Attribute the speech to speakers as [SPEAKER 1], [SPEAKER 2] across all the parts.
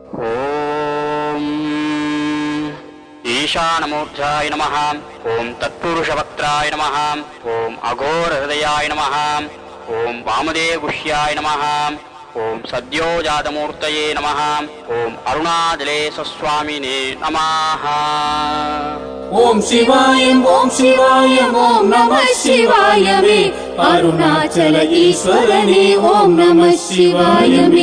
[SPEAKER 1] ॐ ईशानमूर्ध्याय नमः ॐ तत्पुरुषवक्त्राय नमः ॐ अघोरहृदयाय नमः ॐ वामदेवगुह्याय नमः ॐ सद्योजातमूर्तये नमः ॐ अरुणाचलेशस्वामिने नमः
[SPEAKER 2] ஓம் சிவாயம் ஓம் சிவாயம் ஓம் நம சிவாயமே அருணாச்சல ஈஸ்வரனே ஓம் நம சிவாயமே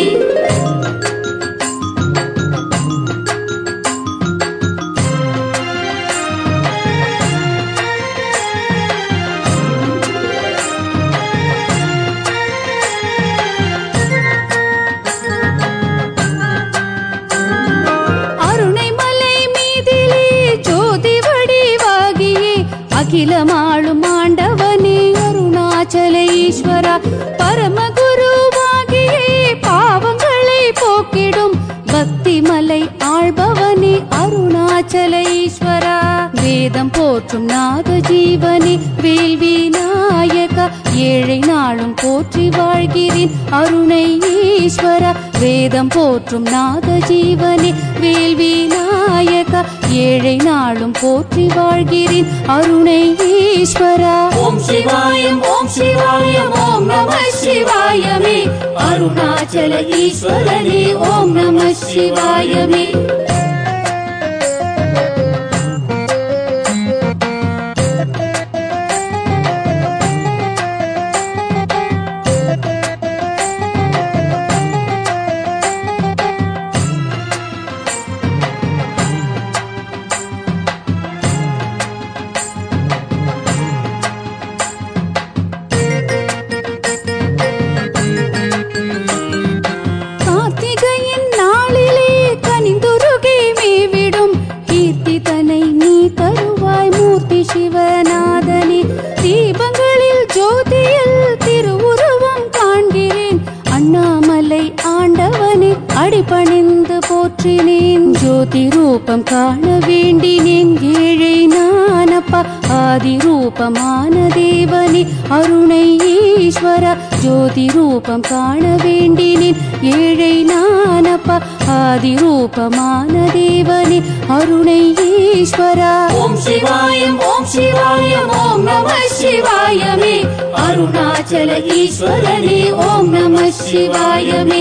[SPEAKER 3] அருணைமலை மீதிலே ஜோதி வடிவாகியே அகிலமாளும் ஆண்டவனே அருணாச்சல ஈஸ்வரா பரமகுருவாகியே பாவங்களை போக்கிடும் பக்திமலை ஆள்பவனே அருணாச்சல ஈஸ்வரா வேதம் போற்றும் நாத ஜீவனே வேள்வி நாயகா ஏழை நாளும் போற்றி வாழ்கிறேன் அருணை ஈஸ்வரா வேதம் போற்றும் நாத ஜீவனே வேள்வி நாயகா ஏழை நாளும் போற்றி வாழ்கிறேன் அருணை ஈஸ்வரா
[SPEAKER 2] ஓம் சிவாயம் ஓம் சிவாயம் ஓம் நம சிவாயமே அருணாச்சல ஈஸ்வரனே ஓம் நம சிவாயமே
[SPEAKER 3] கார்த்திகையின் நாளிலே கனிந்துருகே மேவிடும் கீர்த்தி தனை நீ தருவாய் மூர்த்தி சிவநாதனே தீபங்களில் ஜோதியில் திருவுருவம் காண்கிறேன் அண்ணாமலை ஆண்டவனே அடிபணிந்து போற்றினேன் ஜோதி ரூபம் காண வேண்டினேன் ஏழை நானப்பா ஆதி ரூபமான தேவனே அருணை ஈஸ்வரா ஜோதி ரூபம் காண வேண்டினேன் ஏழை நானப்பா ஆதி ரூபமான தேவனே அருணை ஈஸ்வரா
[SPEAKER 2] ஓம் சிவாயம் ஓம் சிவாயம் ஓம் நம சிவாயமே அருணாச்சல ஈஸ்வரனே ஓம் நம சிவாயமே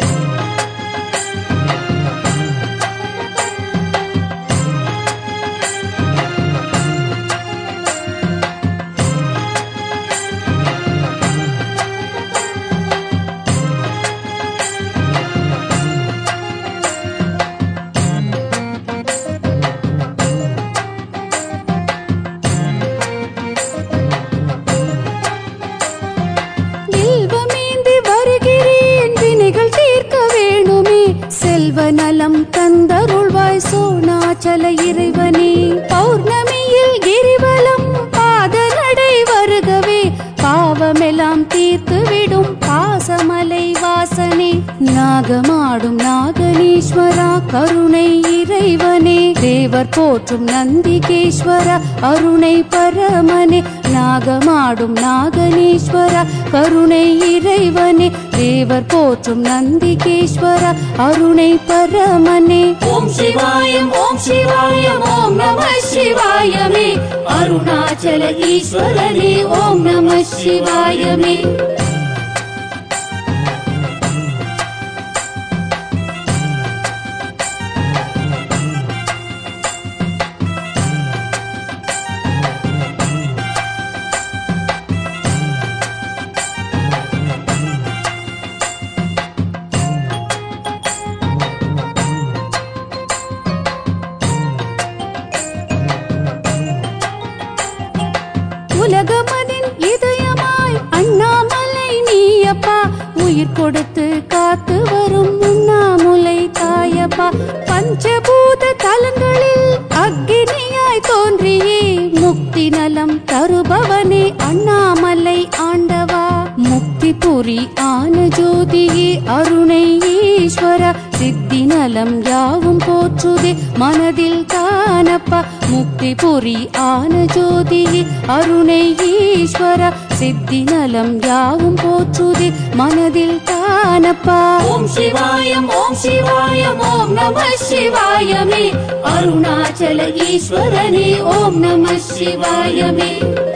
[SPEAKER 3] செல்வமேந்தி வருகிறேன் வினைகள் தீர்க்க வேணுமே செல்வ நலம் தந்தருள்வாய் சோனாச்சல இறைவனே பௌர்ணமியில் கிரிவலம் பாத நடை வருகவே பாவமெல்லாம் தீர்த்து விடும் பாசமலை வாசனே நாகமாடும் நாகனீஸ்வரா கருணை இறைவனே தேவர் போற்றும் நந்திகேஸ்வரா அருணை பரமனே நாகமாடும் நாகனீஸ்வரா கருணை இறைவனே தேவர் போற்றும் நந்திகேஸ்வரா அருணை பரமனே
[SPEAKER 2] ஓம் சிவாயம் ஓம் சிவாயம் ஓம் நம சிவாயமே அருணாச்சல ஈஸ்வரனே ஓம் நம சிவாயமே
[SPEAKER 3] உலகமதின் இதயமாய் அண்ணாமலை நீயப்பா உயிர் கொடுத்து காத்து வரும் உண்ணாமுலை தாயப்பா பஞ்சபூத தலங்களில் அக்னியாய் தோன்றியே முக்தி நலம் தருபவனே அண்ணாமலை ஆண்டவா முக்தி புரி ஆன ஜோதியே அருணை ஈஸ்வர சித்தி நலம் யாவும் போற்றுதே மனதில் தானப்பா முக்தி புரி ஆன ஜோதியே அருணை ஈஸ்வர சித்தி நலம் யாவும் போற்றுதே மனதில் தானப்பா
[SPEAKER 2] ஓம் சிவாயம் ஓம் சிவாயம் ஓம் நம சிவாயமே அருணாச்சல ஈஸ்வரனே ஓம் நம சிவாயமே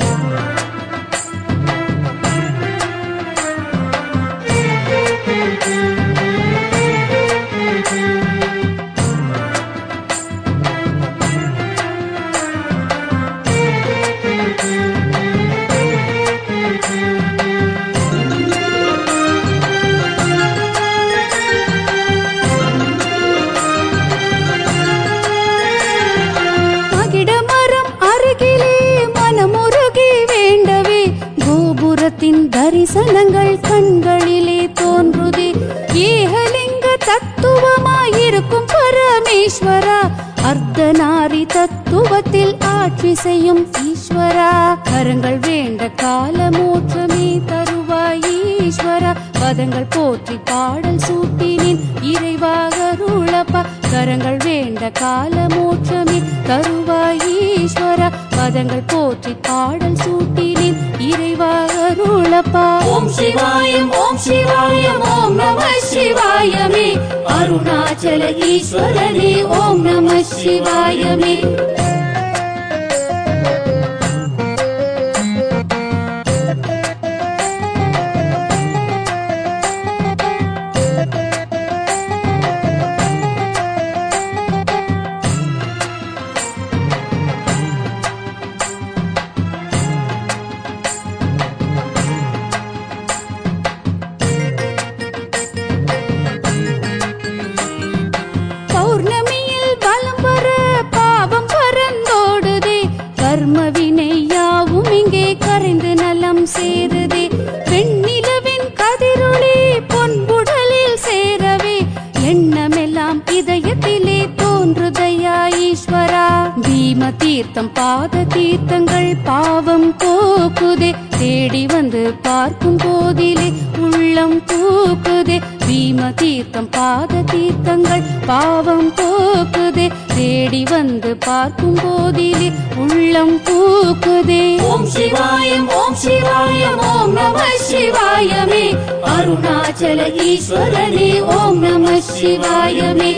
[SPEAKER 3] மகிடமரம் அருகிலே மனமுருகி வேண்டவே கோபுரத்தின் தரிசனங்கள் கண்களிலே தோன்றுதே ஏகலிங்க தத்துவமாயிருக்கும் பரமேஸ்வரா அர்த்தநாரி தத்துவத்தில் ஆட்சி செய்யும் ஈஸ்வரா கரங்கள் வேண்ட கால மோட்சமே தருவாய் ஈஸ்வரா பதங்கள் போற்றி பாடல் சூட்டினின் இறைவாக அருளப்பா கரங்கள் வேண்ட கால மோட்சமே தருவாய் ஈஸ்வரா பதங்கள் போற்றி பாடல் சூட்டினின் இறைவாக அருளப்பா
[SPEAKER 2] ஓம் சிவாயம் ஓம் சிவாயம் ஓம் நம சிவாயமே அருணாச்சல ஈஸ்வரனே ஓம் நம சிவாயமே
[SPEAKER 3] பௌர்ணமியில் வலம் வர பாவம் பறந்தோடுதே கர்ம வினை யாவும் இங்கே கரைந்து நலம் சேருதே வெண்ணிலவின் கதிரொளி பொன்புடலில் சேரவே எண்ணமெல்லாம் இதயத்திலே தோன்றுதையா ஈஸ்வரா பீம தீர்த்தம் பாத தீர்த்தங்கள் பாவம் போக்குதே தேடி வந்து பார்க்கும் போதிலே உள்ளம் பூக்குதே பீம தீர்த்தம் பாத தீர்த்தங்கள் பாவம் போக்குதே தேடி வந்து பார்க்கும் போதிலே உள்ளம் பூக்குதே
[SPEAKER 2] ஓம் சிவாயம் ஓம் சிவாயம் ஓம் நம சிவாயமே அருணாச்சல ஈஸ்வரனே ஓம் நம சிவாயமே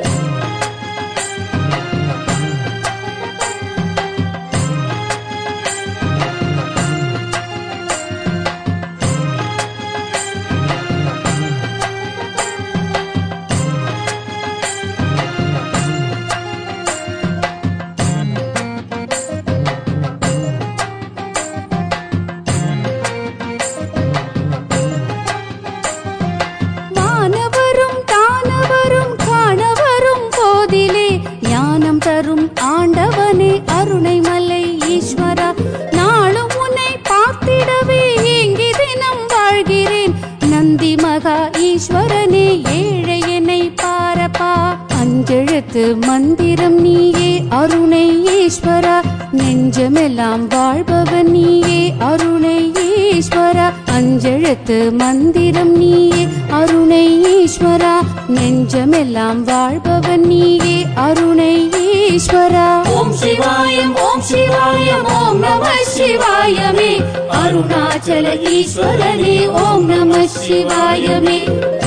[SPEAKER 3] மானவரும் தானவரும் காணவரும் போதிலே ஞானம் தரும் ஆண்டவனே அருணை மலை ஈஸ்வரா நாளும் உன்னை பார்த்திடவே ஏங்கி தினம் வாழ்கிறேன் நந்தி மகா ஈஸ்வரனே ஏழை என்னை பாரப்பா அஞ்செழுத்து மந்திரம் நீயே அருணை ஈஸ்வரா நெஞ்சமெல்லாம் வாழ்பவன் நீயே அருணை ஈஸ்வரா அஞ்செழுத்து மந்திரம் நீயே அருணை ஈஸ்வரா நெஞ்சமெல்லாம் வாழ்பவன் நீயே அருணை ஈஸ்வரா
[SPEAKER 2] ஓம் சிவாயம் ஓம் சிவாயம் ஓம் நம சிவாயமே அருணாச்சல ஈஸ்வரனே ஓம் நம சிவாயமே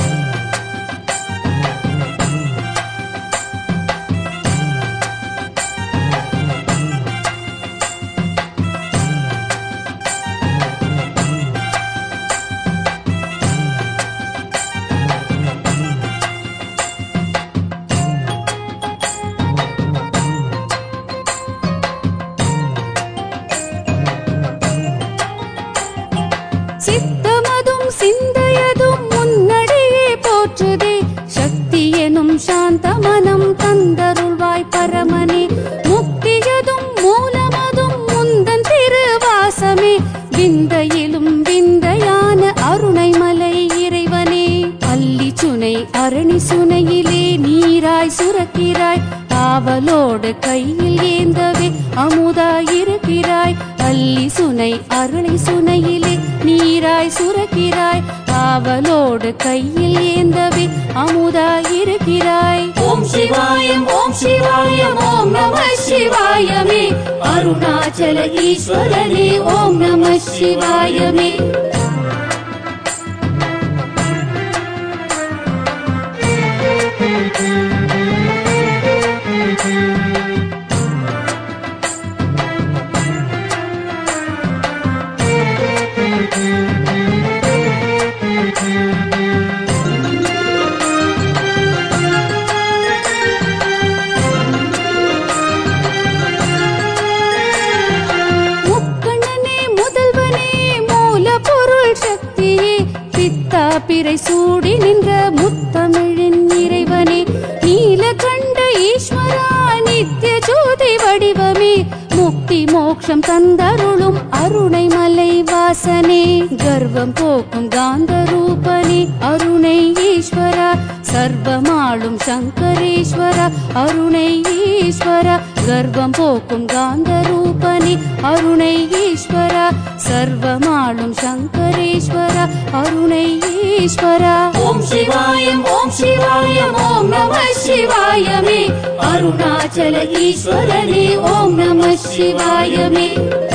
[SPEAKER 3] சித்தமதும் சிந்தையதும் முன்னடியே போற்றுதே சக்தி எனும் சாந்த மனம் தந்தருள்வாய் பரமனே முக்தியதும் மூலமதும் முந்தன் திருவாசமே விந்தையிலும் விந்தையான அருணை மலை இறைவனே அல்லி சுனை அரணி சுனையிலே நீராய் சுரக்கிறாய் ஆவலோடு கையில் ஏந்தவே அமுதாயிருக்கிறாய் அல்லி சுனை அருளை சுனையிலே நீராய் சுரக்கிறாய் ஆவலோடு கையில் ஏந்தவே அமுதாயிருக்கிறாய்
[SPEAKER 2] ஓம் சிவாயம் ஓம் சிவாயம் ஓம் நம சிவாயமே அருணாச்சல அருணாச்சல ஈஸ்வரனே ஓம் நம சிவாயமே
[SPEAKER 3] முக்கண்ணனே முதல்வனே மூல பொருள் சக்தியே பித்தா பிறை சூடி நின்ற முத்தமிழின் இறைவனே நீலகண்ட ஈஸ்வரா நித்திய ஜோதி வடிவமே முக்தி மோக்ஷம் தந்தருளும் அருணை மலை வாசனே கர்வம் போக்கும் காந்த ரூபனே அருணை ஈஸ்வரா சர்வமாளும் சங்கரேஸ்வரா அருணை ஈஸ்வரா கர்வம் போக்கும் காந்த ரூபனே அருணை ஈஸ்வரா சர்வமாளும் சங்கரேஸ்வரா அருணை ஈஸ்வரா
[SPEAKER 2] ஓம் சிவாயம் ஓம் சிவாயம் ஓம் நம சிவாயமே அருணாச்சல ஈஸ்வரனே ஓம் நம சிவாயமே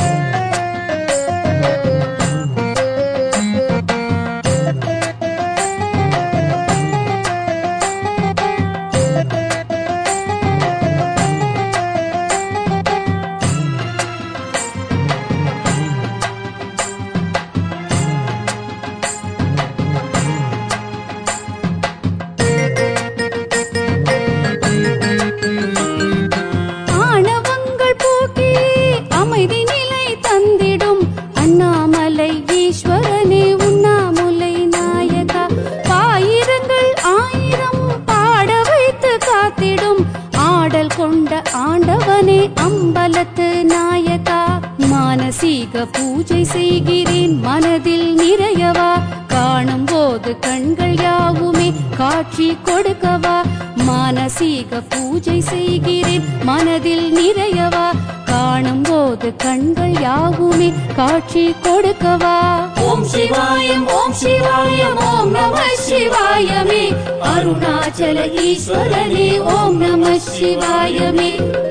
[SPEAKER 3] ஆணவங்கள் போக்கி அமைதி நிலை தந்திடும் அண்ணாமலை ஈஸ்வரனே உண்ணாமுலை நாயகா பாயிரங்கள் ஆயிரம் பாட வைத்து காத்திடும் ஆடல் கொண்ட ஆண்டவனே அம்பலத்து நாயகா மானசீக பூஜை செய்கிறேன் மனதில் நிறையவா காணும் போது கண்கள் யாவுமே காட்சி கொடுக்கவா மானசீக பூஜை செய்கிறேன் மனதில் நிறையவா காணும் போது கண்கள் யாவுமே காட்சி கொடுக்கவா
[SPEAKER 2] ஓம் சிவாயம் ஓம் சிவாயம் ஓம் நம சிவாயமே அருணாச்சல ஈஸ்வரனே ஓம் நம சிவாயமே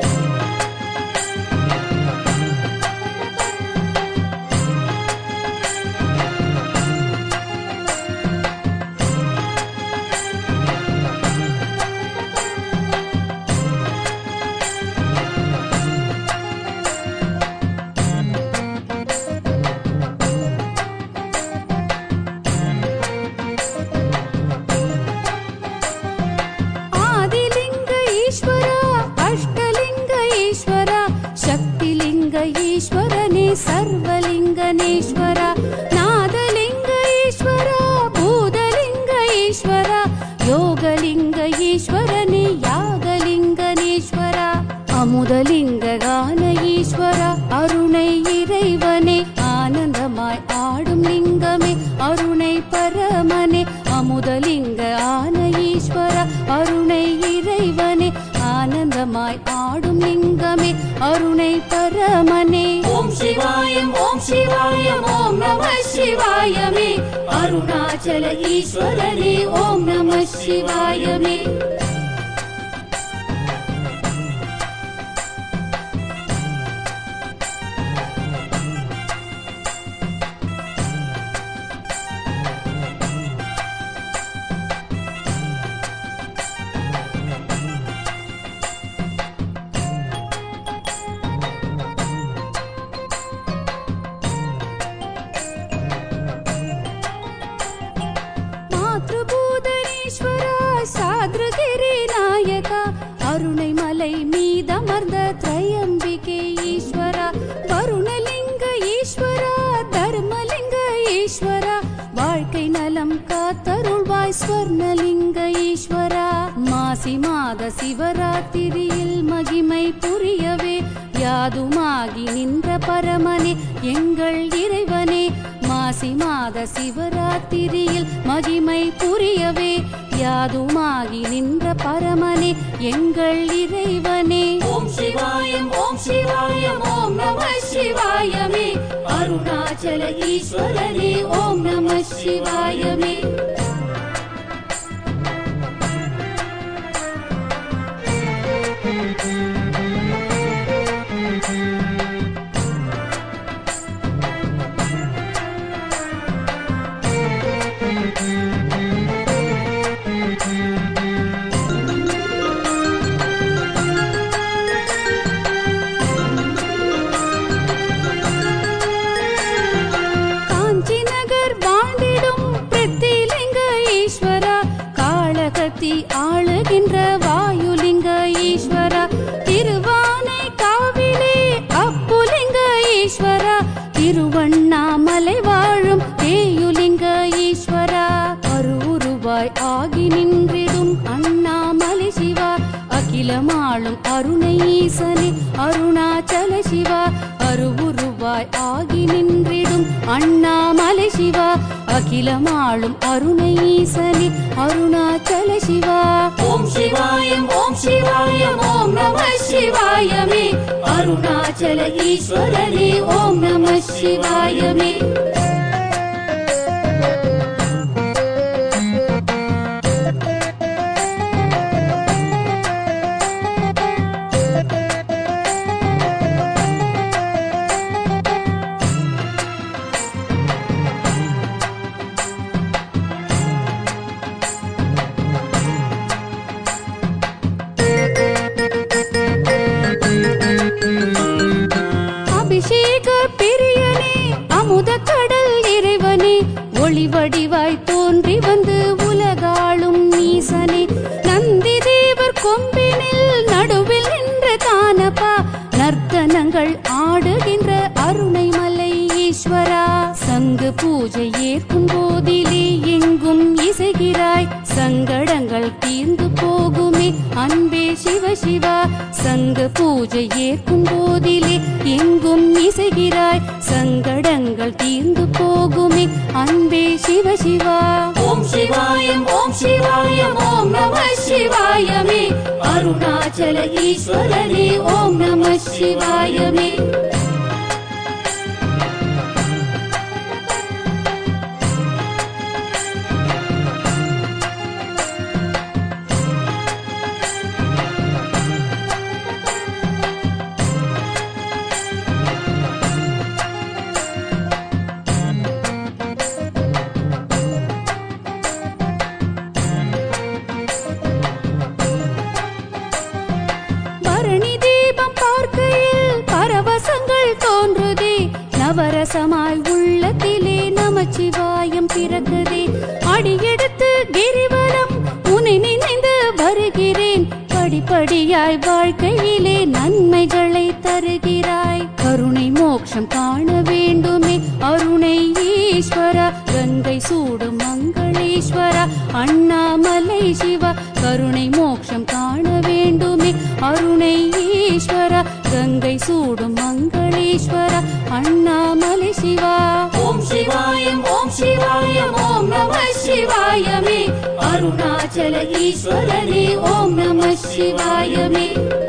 [SPEAKER 3] ஆதிலிங்க ஈஸ்வரா அஷ்டலிங்க ஈஸ்வரா சக்திலிங்க ஈஸ்வரனே சர்வலிங்கனேஸ்வரா நாதலிங்க ஈஸ்வரா பூதலிங்க ஈஸ்வரா யோகலிங்க ஈஸ்வரனே யாகலிங்கனேஸ்வரா அமுதலிங்க கான ஈஸ்வரா அருணை இறைவனே ஆனந்தமாய் ஆடும் லிங்கமே அருணை பரமனே அமுதலிங்க ஆன ஈஸ்வரா அருணை இறைவனே ஆனந்தமாய் ஆடும் லிங்கமே அருணை பரமனே
[SPEAKER 2] ஓம் சிவாயம் ஓம் சிவாயம் ஓம் நம சிவாயமே அருணாச்சல ஈஸ்வரனே ஓம் நம சிவாயமே
[SPEAKER 3] மாத்ருபூதனேஸ்வரா சாத்ருகிரி நாயகா அருணை மலை மீதமர்ந்த திரையம்பிகை ஈஸ்வரா வருணலிங்க ஈஸ்வரா தர்மலிங்க ஈஸ்வரா வாழ்க்கை நலம் காத்தருள்வாய் ஸ்வர்ணலிங்க ஈஸ்வரா மாசி மாத சிவராத்திரியில் மகிமை புரியவே யாதுமாகி நின்ற பரமனே எங்கள் இறைவனே மாசி மாத சிவராத்திரியில் மகிமை புரியவே யாதுமாகி நின்ற பரமனே எங்கள் இறைவனே
[SPEAKER 2] ஓம் சிவாயம் ஓம் சிவாயம் ஓம் நம சிவாயமே அருணாச்சல ஈஸ்வரனே ஓம் நம சிவாயமே
[SPEAKER 3] ஆளுகின்ற வாயுலிங்க ஈஸ்வரா திருவானை காவிலே அப்புலிங்க ஈஸ்வரா திருவண்ணாமலை வாழும் தேயுலிங்க ஈஸ்வரா அருவுருவாய் ஆகி நின்றிடும் அண்ணாமலை சிவா அகிலமாளும் அருணை ஈசனே அருணாச்சல சிவா அருவுருவாய் ஆகி நின்றிடும் அண்ணாமலை சிவா அகிலமாளும் அருணை ஈசனே அருணாச்சல சிவா
[SPEAKER 2] ஓம் சிவாயம் ஓம் சிவாயம் ஓம் நம சிவாயமே அருணாச்சல ஈஸ்வரனே ஓம் நம சிவாயமே
[SPEAKER 3] அபிஷேக பிரியனே அமுத கடல் இறைவனே ஒளி வடிவாய் தோன்றி வந்து உலகாளும் நீசனே நந்தி தேவர் கொம்பினில் நடுவில் நின்று காணப்பா நர்த்தனங்கள் ஆடுகின்ற அருணை மலை ஈஸ்வரா சங்கு பூஜை ஏற்கும் போதிலே எங்கும் இசைகிறாய் சங்கடங்கள் தீர்ந்து போகுமே அன்பே சிவ சிவா சங்க பூஜை ஏற்கும் போதிலே எங்கும் இசைகிறாய் சங்கடங்கள் தீர்ந்து போகுமே அன்பே சிவ சிவா
[SPEAKER 2] ஓம் சிவாயம் ஓம் சிவாயம் ஓம் நம சிவாயமே அருணாச்சல ஈஸ்வரனே ஓம் நம சிவாயமே
[SPEAKER 3] பரணி தீபம் பார்க்கையில் பரவசங்கள் தோன்றுதே நவரசமாய் உள்ளத்திலே நமச்சிவாயம் பிறக்குதே அடியெடுத்து கிரிவலம் உன்னை நினைந்து வருகிறேன் படிப்படியாய் வாழ்க்கையிலே நன்மைகளை தருகிறாய் கருணை மோட்சம் காண வேண்டுமே அருணை ஈஸ்வரா கங்கை சூடும் மங்களேஸ்வரா அண்ணாமலை சிவா கருணை மோட்சம் காண வேண்டுமே அருணை ஈஸ்வரா கங்கை சூடும் மங்களேஸ்வரா அண்ணாமலை சிவா
[SPEAKER 2] ஓம் சிவாயம் ஓம் சிவாயம் ஓம் நம சிவாயமே அருணாச்சல ஈஸ்வரனே ஓம் நம சிவாயமே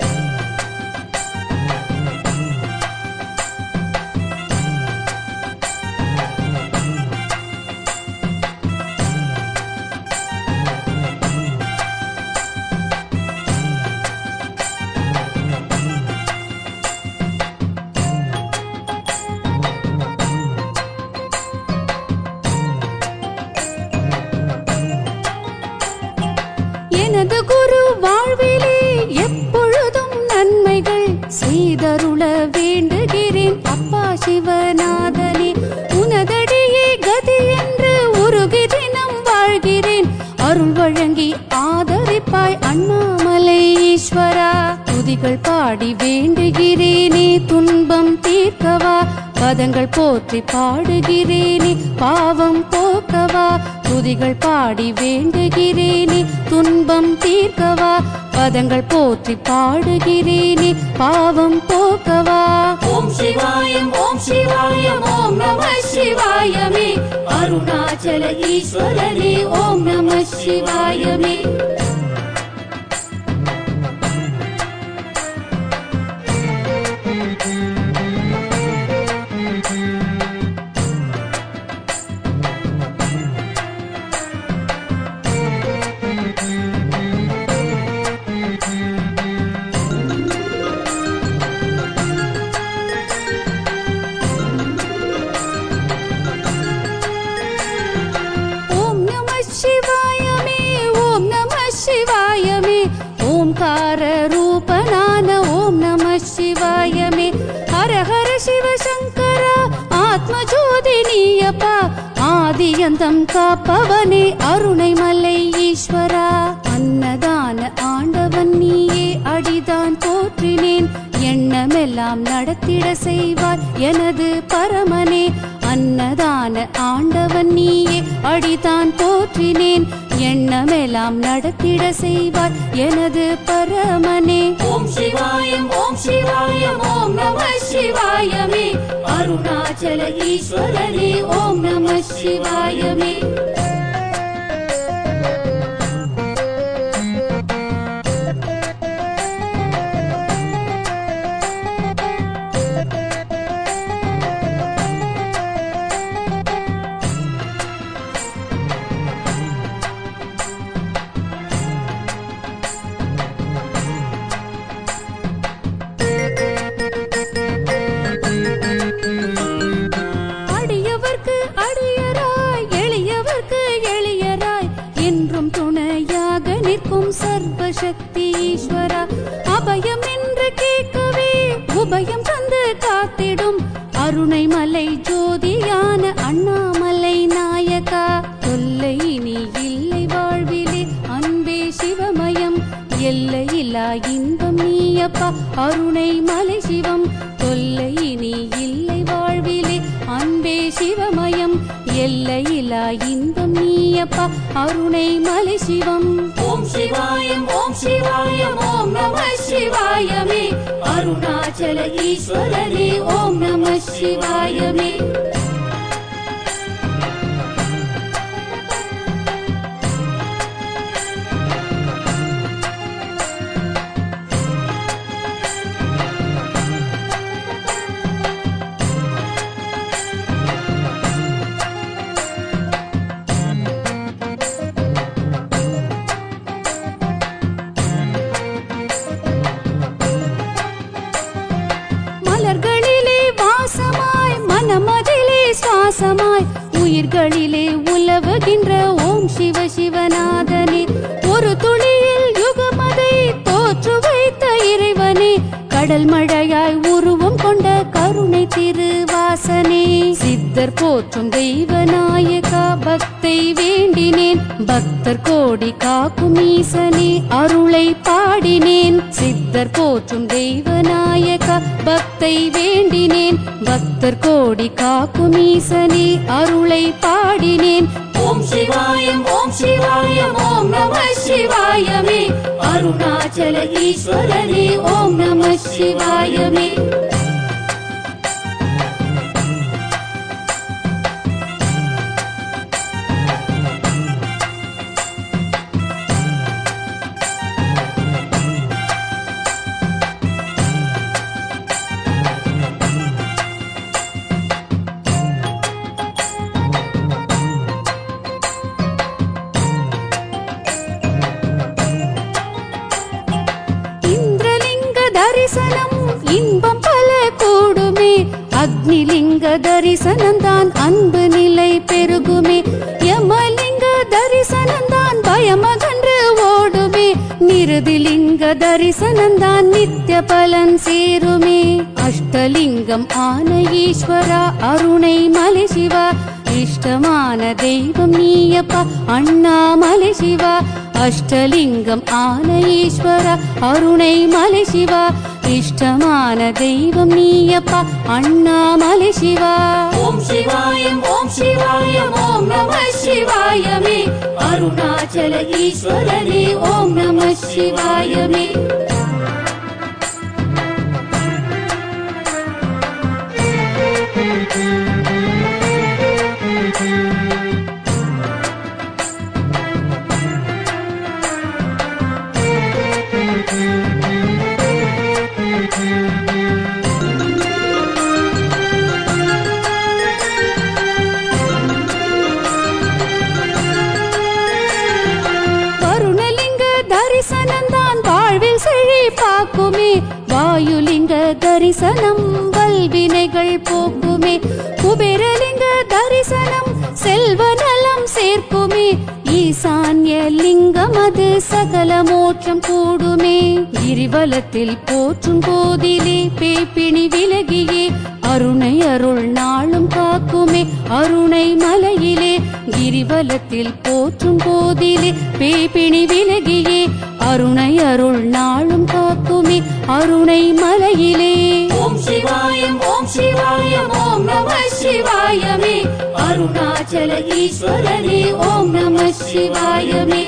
[SPEAKER 3] எனது குரு வாழ்விலே எப்பொழுதும் நன்மைகள் செய்தருள வேண்டுகிறேன் அப்பா சிவநாதனே உனதடியே கதி என்று உருகி தினம் வாழ்கிறேன் அருள் வழங்கி ஆதரிப்பாய் அண்ணாமலை ஈஸ்வரா துதிகள் பாடி வேண்டுகிறேனே துன்பம் தீர்க்கவா பதங்கள் போற்றி பாடுகிறேனே பாவம் போக்கவா துதிகள் பாடி வேண்டுகிறேனே துன்பம் தீர்க்கவா பதங்கள் போற்றி பாடுகிறேனே பாவம் போக்கவா
[SPEAKER 2] ஓம் சிவாயம் ஓம் சிவாயம் ஓம் நம சிவாயமே அருணாச்சல ஈஸ்வரனே ஓம் நம சிவாயமே
[SPEAKER 3] ஓம் நம சிவாயமே ஓம் நம சிவாயமே ஓம்கார ரூபனான ஓம் நம சிவாயமே ஹர ஹர சிவசங்கரா ஆத்ம ஜோதி நீயப்பா ஆதியந்தம் காப்பவனே அருணை மலை ஈஸ்வரா அன்னத எண்ணமெல்லாம் நடத்திட செய்வார் எனது பரமனே அன்னதான ஆண்டவன் நீயே அடிதான் போற்றினேன் எண்ணமெல்லாம் நடத்திட செய்வார் எனது பரமனே
[SPEAKER 2] ஓம் சிவாயம் ஓம் சிவாயம் ஓம் நம சிவாயமே அருணாச்சல ஈஸ்வரனே ஓம் நம சிவாயமே
[SPEAKER 3] அடியவர்க்கு அடியராய் எளியவர்க்கு எளியராய் என்றும் துணையாக நிற்கும் சர்வசக்தி ஈஸ்வரா அபயம் என்று கேட்கவே உபயம் தந்து காத்திடும் அருணை மலை ஜோதியான அண்ணாமலை நாயகா தொல்லை இனி இல்லை வாழ்விலே அன்பே சிவமயம் எல்லையில்லா இன்பம் நீயப்பா அருணை மலை சிவம் தொல்லை இனி இல்லை வாழ்விலே அன்பே சிவமயம் எல்லையில்லா இன்பம் நீயப்பா அருணை மலை சிவம்
[SPEAKER 2] ஓம் சிவாயம் ஓம் சிவாயம் ஓம் நம சிவாயமே அருணாச்சல ஈஸ்வரனே ஓம் நம சிவாயமே
[SPEAKER 3] மலர்களிலே வாசமாய் மனமதிலே சுவாசமாய் உயிர்களிலே உலவுகின்ற ஓம் சிவ சிவநாதனே ஒரு துளியில் யுகமதை தோற்று வைத்த இறைவனே கடல் மழையாய் உருவம் கொண்ட கருணை திருவாசனே சித்தர் போற்றும் தெய்வநாயகா பக்தை வேண்டினேன் பக்தர் கோடி காக்கும் ஈசனே அருளை பாடினேன் சித்தர் போற்றும் தெய்வநாயகா பக்தை வேண்டினேன் பக்தர் கோடி காக்கும் ஈசனே அருளை பாடினேன்
[SPEAKER 2] ஓம் சிவாயம் ஓம் சிவாயம் ஓம் நம சிவாயமே அருணாச்சல ஈஸ்வரனே ஓம் நம சிவாயமே
[SPEAKER 3] இந்திரலிங்க தரிசனம் இன்பம் பல கூடுமே அக்னிலிங்க தரிசனம் தான் அன்பு நிலை பெருகுமே யமலிங்க தரிசனம் தான் பயமகன்று ஓடுமே நிருதிலிங்க தரிசனம் தான் நித்திய பலன் சேருமே அஷ்டலிங்கம் ஆன ஈஸ்வரா அருணை மலை சிவா இஷ்டமான தெய்வம் நீயப்பா அண்ணாமலை சிவா அஷ்டலிங்கம் ஆன ஈஸ்வர அருணை மலை சிவா இஷ்டமான தெய்வம் நீயப்பா அண்ணாமலை சிவா
[SPEAKER 2] ஓம் சிவாயம் ஓம் சிவாயம் ஓம் நம சிவாயமே அருணாச்சல ஈஸ்வரனே ஓம் நம சிவாயமே
[SPEAKER 3] வருணலிங்க தரிசனம் தான் வாழ்வில் செழிப்பாக்குமே வாயுலிங்க தரிசனம் வல்வினைகள் போக்குமே குபேரலிங்க தரிசனம் செல்வ நலம் சேர்க்குமே ஈசான்ய லிங்கம் அது சகல மோட்சம் கூடுமே கிரிவலத்தில் போற்றும் போதிலே பேப்பிணி விலகியே அருணை அருள் நாளும் காக்குமே அருணை மலையிலே கிரிவலத்தில் போற்றும் போதிலே பேப்பிணி விலகியே அருணை அருள் நாளும் காக்குமே அருணை மலையிலே
[SPEAKER 2] ஓம் சிவாயம் அருணாச்சல ஈஸ்வரனே ஓம் நம சிவாயமே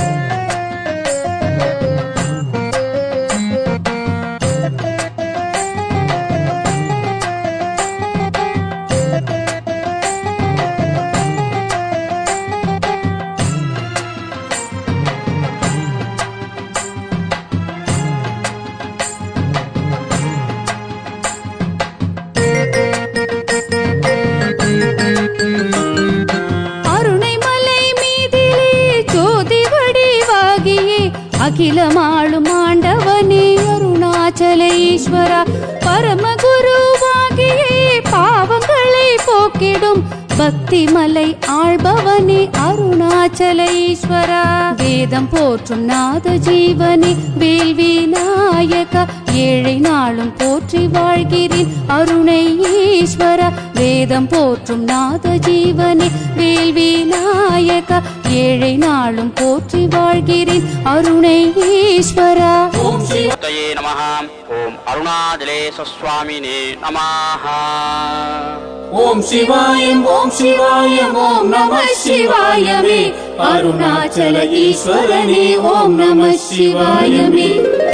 [SPEAKER 3] அருணைமலை மீதிலே ஜோதி வடிவாகியே அகிலமாளும் ஆண்டவனே அருணாச்சல ஈஸ்வரா பரமகுருவாகியே பாவங்களை போக்கிடும் பக்தி மலை ஆள்பவனே அருணாச்சல ஈஸ்வரா வேதம் போற்றும் நாத ஜீவனே வேள்வி நாயகா ஏழை நாளும் போற்றி வாழ்கிறேன் அருணை ஈஸ்வரா வேதம் போற்றும் நாத ஜீவனே வேள்வி நாயகா ஏழை நாளும் போற்றி வாழ்கிறேன் அருணை ஈஸ்வரா
[SPEAKER 2] ஓம் சிவ
[SPEAKER 1] மூர்த்தயே நமः ஓம் அருணாச்சலேச சுவாமினே நமः
[SPEAKER 2] ஓம் சிவாயம் ஓம் சிவாயம் ஓம் நம சிவாயமே அருணாச்சல ஈஸ்வரனே ஓம் நம சிவாயமே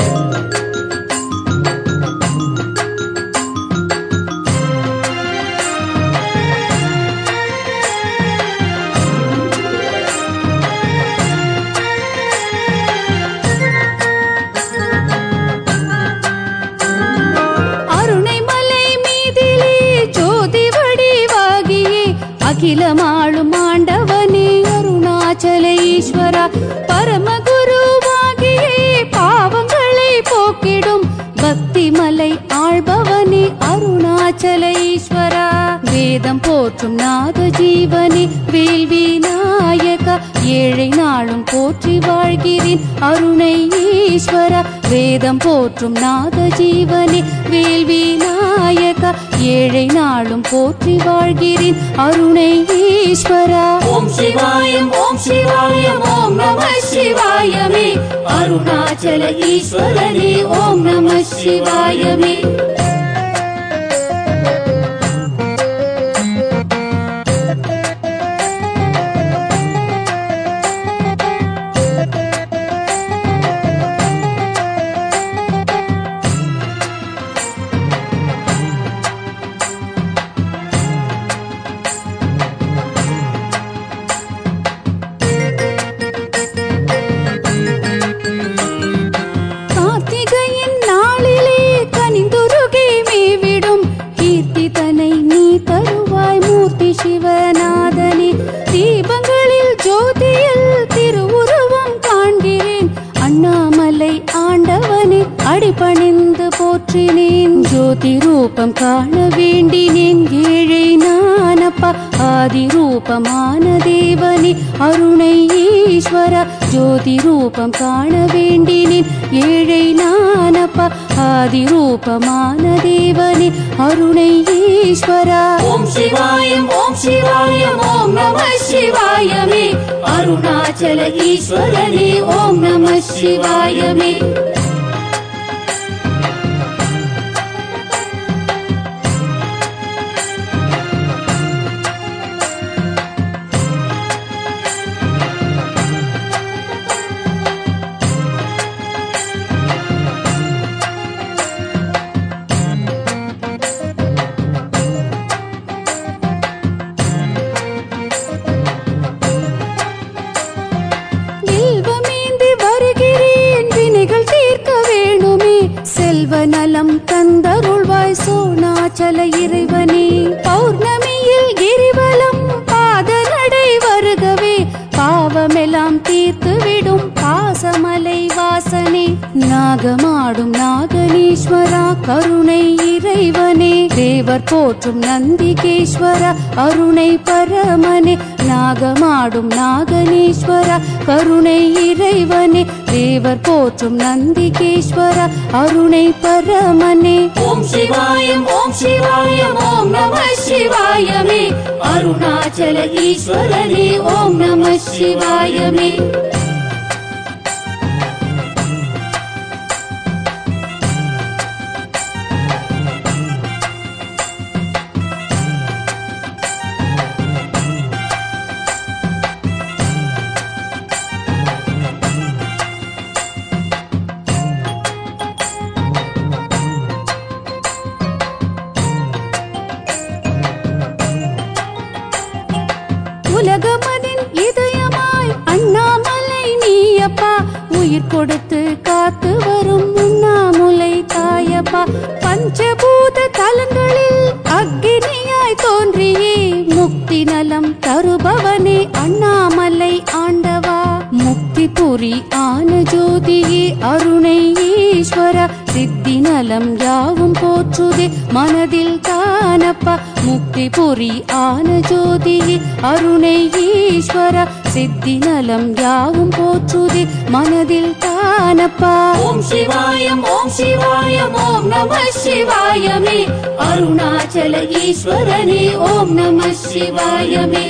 [SPEAKER 3] அருணைமலை மீதிலே ஜோதி வடிவாகியே அகிலமாளும் ஆண்டவனே அருணாச்சல ஈஸ்வரா பரமகுருவாகியே பாவங்களை போக்கிடும் பக்தி மலை ஆள்பவனே அருணாச்சல ஈஸ்வரா வேதம் போற்றும் நாத ஜீவனே வேள்வி நாயகா ஏழை நாளும் போற்றி வாழ்கிறேன் அருணை ஈஸ்வரா வேதம் போற்றும் நாத ஜீவனே வேள்வி நாயகா ஏழை நாளும் போற்றி வாழ்கிறேன் அருணை ஈஸ்வரா
[SPEAKER 2] ஓம் சிவாயம் ஓம் சிவாயம் ஓம் நம சிவாயமே அருணாச்சல ஈஸ்வரனே ஓம் நம சிவாயமே
[SPEAKER 3] கார்த்திகையின் நாளிலே கனிந்துருகே மேவிடும் கீர்த்தி தனை நீ தருவாய் மூர்த்தி சிவநாதனே தீபங்களில் ஜோதியில் திருவுருவம் காண்கிறேன் அண்ணாமலை ஆண்டவனே அடிபணிந்து போற்றினேன் ஜோதி ரூபம் காண வேண்டினேன் ஏழை நானப்பா ஆதி ரூபமான தேவனே அருணை ஈஸ்வரா ஜோதி ரூபம் காண வேண்டினேன் ஏழை நானப்பா ஆதி ரூபமான தேவனே அருணை ஈஸ்வரா
[SPEAKER 2] ஓம் சிவாயம் ஓம் சிவாயம் ஓம் நம சிவாயமே அருணாச்சல ஈஸ்வரனே ஓம் நம சிவாயமே
[SPEAKER 3] வில்வமேந்தி வருகிறேன் வினைகள் தீர்க்க வேணுமே செல்வ நலம் தந்தருள்வாய் சோனாச்சல இறைவனே பௌர்ணமியில் கிரிவலம் பாத நடை வருகவே பாவமெல்லாம் தீர்த்து விடும் பாசமலை வாசனே நாகமாடும் நாகனீஸ்வரா கருணை இறைவனே தேவர் போற்றும் நந்திகேஸ்வரா அருணை பரமனே நாகமாடும் நாகனீஸ்வரா கருணை இறைவனே தேவர் போற்றும் நந்திகேஸ்வரா அருணை பரமனே
[SPEAKER 2] ஓம் சிவாயம் ஓம் சிவாயம் ஓம் நம சிவாயமே அருணாச்சல ஈஸ்வரனே ஓம் நம சிவாயமே
[SPEAKER 3] உயிர் கொடுத்து காத்து வரும் உண்ணாமுலை தாயப்பா பஞ்சபூத தலங்களில் அக்னியாய் தோன்றியே முக்தி நலம் தருபவனே அண்ணாமலை ஆண்டவா முக்தி புரி ஆன ஜோதியே அருணை ஈஸ்வர சித்தி நலம் யாவும் போற்றுதே மனதில் தானப்பா முக்தி புரி ஆன ஜோதியே அருணை ஈஸ்வர சித்தி நலம் யாவும் போற்றுதே மனதில் தானப்பா
[SPEAKER 2] ஓம் சிவாயம் ஓம் சிவாயம் ஓம் நம சிவாயமே அருணாச்சல ஈஸ்வரனே ஓம் நம சிவாயமே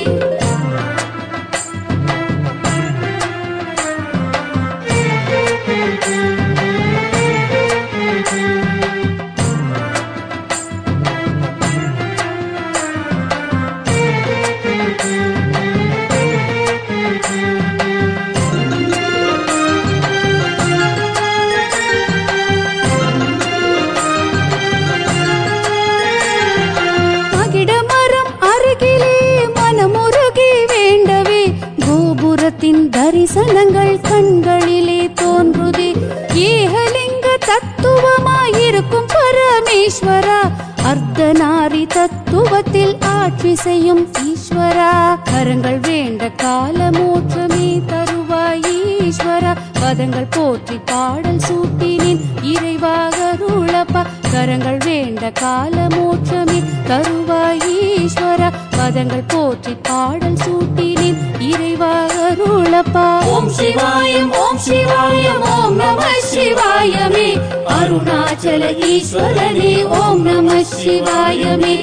[SPEAKER 3] மகிடமரம் அருகிலே மனமுருகி வேண்டவே கோபுரத்தின் தரிசனங்கள் கண்களிலே தோன்றுதே ஏகலிங்க தத்துவமாயிருக்கும் பரமேஸ்வரா அர்த்தநாரி தத்துவத்தில் ஆட்சி செய்யும் ஈஸ்வரா கரங்கள் வேண்ட காலமோற்றமே தருவாய் ஈஸ்வரா பதங்கள் போற்றி பாடல் சூட்டினேன் இறைவாக அருளப்பா கரங்கள் வேண்ட காலமோற்றமே தருவாய் ஈஸ்வரா பதங்கள் போற்றி பாடல் சூட்டினேன் இறைவாக அருளப்பா
[SPEAKER 2] ஓம் சிவாயம் ஓம் சிவாயம் ஓம் நம சிவாயமே அருணாச்சல ஈஸ்வரனே ஓம் நம சிவாயமே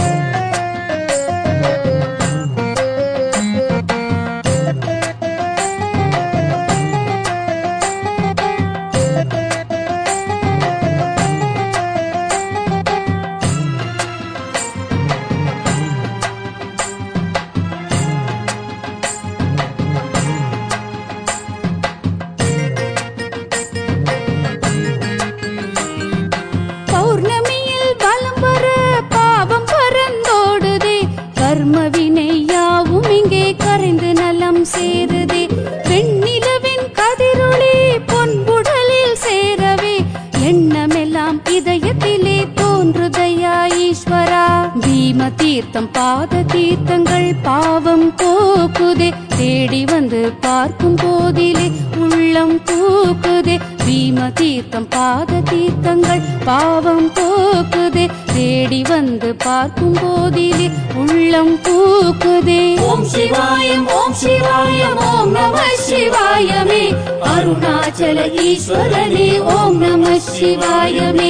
[SPEAKER 3] பௌர்ணமியில் வலம் வர பாவம் பறந்தோடுதே கர்ம வினை யாவும் இங்கே கரைந்து நலம் சேருதே வெண்ணிலவின் கதிரொளி பொன்புடலில் சேரவே எண்ணமெல்லாம் இதயத்திலே தோன்றுதையா ஈஸ்வரா பீம தீர்த்தம் பாத தீர்த்தங்கள் பாவம் போக்குதே தேடி வந்து பார்க்கும் போதிலே உள்ளம் பூக்குதே பீம தீர்த்தம் பாத தீர்த்தங்கள் பாவம் போக்குதே தேடி வந்து பார்க்கும் போதிலே உள்ளம் பூக்குதே
[SPEAKER 2] ஓம் சிவாயம் ஓம் சிவாயம் ஓம் நம சிவாயமே அருணாச்சல ஈஸ்வரனே ஓம் நம சிவாயமே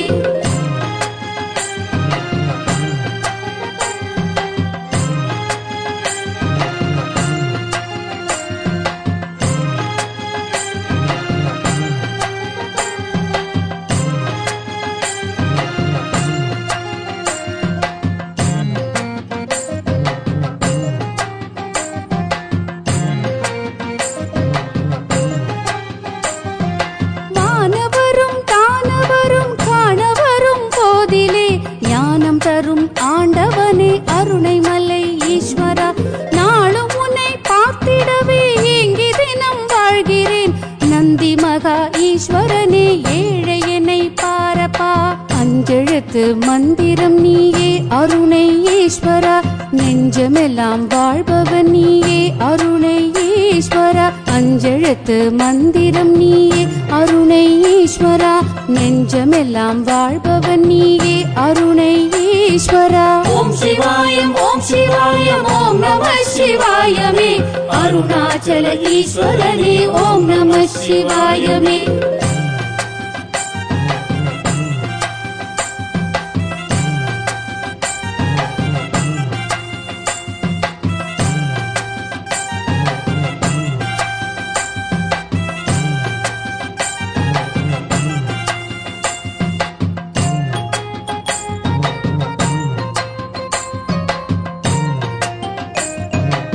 [SPEAKER 3] வானவரும் தானவரும் காணவரும் போதிலே ஞானம் தரும் ஆண்டவனே அருணை மலை ஈஸ்வரா நாளும் உன்னை பார்த்திடவே ஏங்கி தினம் வாழ்கிறேன் நந்தி மகா ஈஸ்வரனே ஏழை என்னை பாரப்பா அஞ்செழுத்து மந்திரம் நீயே அருணை ஈஸ்வரா நெஞ்சமெல்லாம் வாழ்பவன் நீயே அருணை ஈஸ்வரா அஞ்செழுத்து மந்திரம் நீயே அருணை ஈஸ்வரா நெஞ்சமெல்லாம் வாழ்பவன் நீயே அருணை ஈஸ்வரா
[SPEAKER 2] ஓம் சிவாயம் ஓம் சிவாயம் ஓம் நம சிவாயமே அருணாச்சல ஈஸ்வரனே ஓம் நம சிவாயமே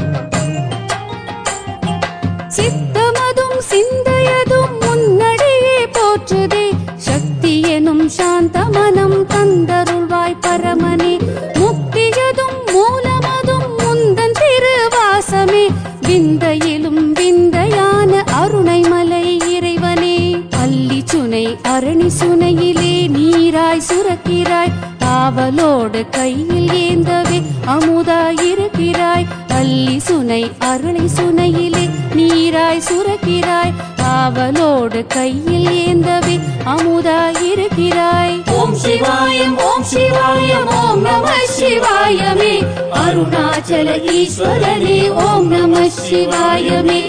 [SPEAKER 3] சித்தமதும் சிந்தையதும் முன்னடியே சுனை அரணி சுனையிலே நீராய் சுரக்கிறாய் ஆவலோடு கையில் ஏந்தவே அமுதாயிருக்கிறாய் அல்லி சுனை அருளை சுனையிலே நீராய் சுரக்கிறாய் ஆவலோடு கையில் ஏந்தவே அமுதாயிருக்கிறாய்
[SPEAKER 2] ஓம் சிவாயம் ஓம் சிவாயம் ஓம் நம சிவாயமே அருணாச்சல ஈஸ்வரனே ஓம் நம சிவாயமே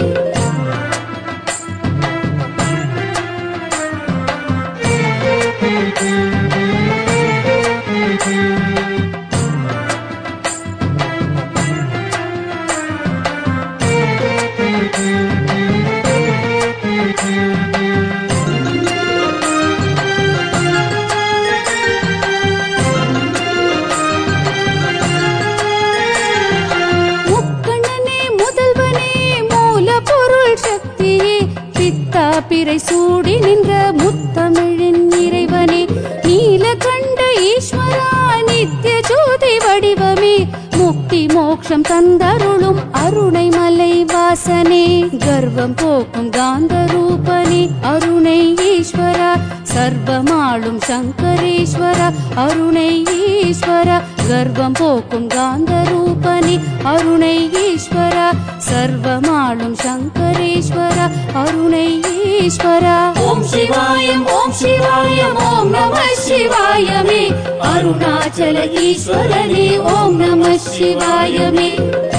[SPEAKER 3] முக்கண்ணனே முதல்வனே மூல பொருள் சக்தியே பித்தா பிறை சூடி நின்ற முத்தமிழின் இறைவனே நீலகண்ட ஈஸ்வரா நித்திய ஜோதி வடிவமே முக்தி மோக்ஷம் தந்தருளும் அருணை மலை வாசனே கர்வம் போக்கும் காந்த ரூபனே அருணை ஈஸ்வரா சர்வமாளும் சங்கரேஸ்வரா அருணை ஈஸ்வரா கர்வம் போக்கும் காந்த ரூபனே அருணை ஈஸ்வரா சர்வமாளும் சங்கரேஸ்வரா அருணை ஈஸ்வரா
[SPEAKER 2] ஓம் சிவாயம் ஓம் சிவாயம் ஓம் நம சிவாயமே அருணாச்சல ஈஸ்வரனே ஓம் நம சிவாயமே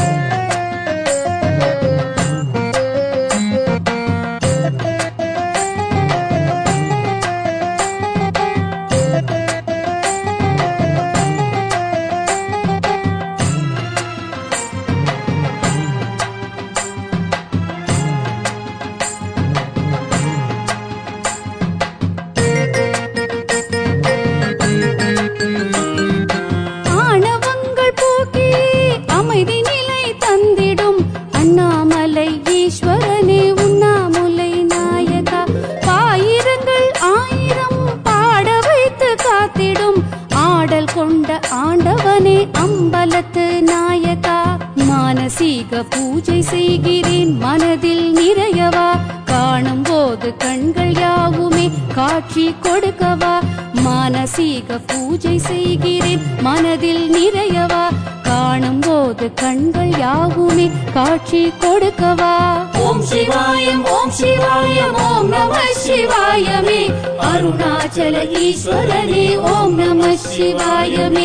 [SPEAKER 3] ஆணவங்கள் போக்கி அமைதி நிலை தந்திடும் அண்ணாமலை ஈஸ்வரனே உண்ணாமுலை நாயகா பாயிரங்கள் ஆயிரம் பாட வைத்து காத்திடும் ஆடல் கொண்ட ஆண்டவனே அம்பலத்து நாயகா மானசீக பூஜை செய்கிறேன் மனதில் நிறையவா காணும் போது கண்கள் யாவுமே காட்சி கொடுக்கவா மானசீக பூஜை செய்கிறேன் மனதில் நிறையவா காணும் போது கண்கள் யாவுமே காட்சி கொடுக்கவா
[SPEAKER 2] ஓம் சிவாயம் ஓம் சிவாயம் ஓம் நம சிவாயமே அருணாச்சல ஈஸ்வரனே ஓம் நம சிவாயமே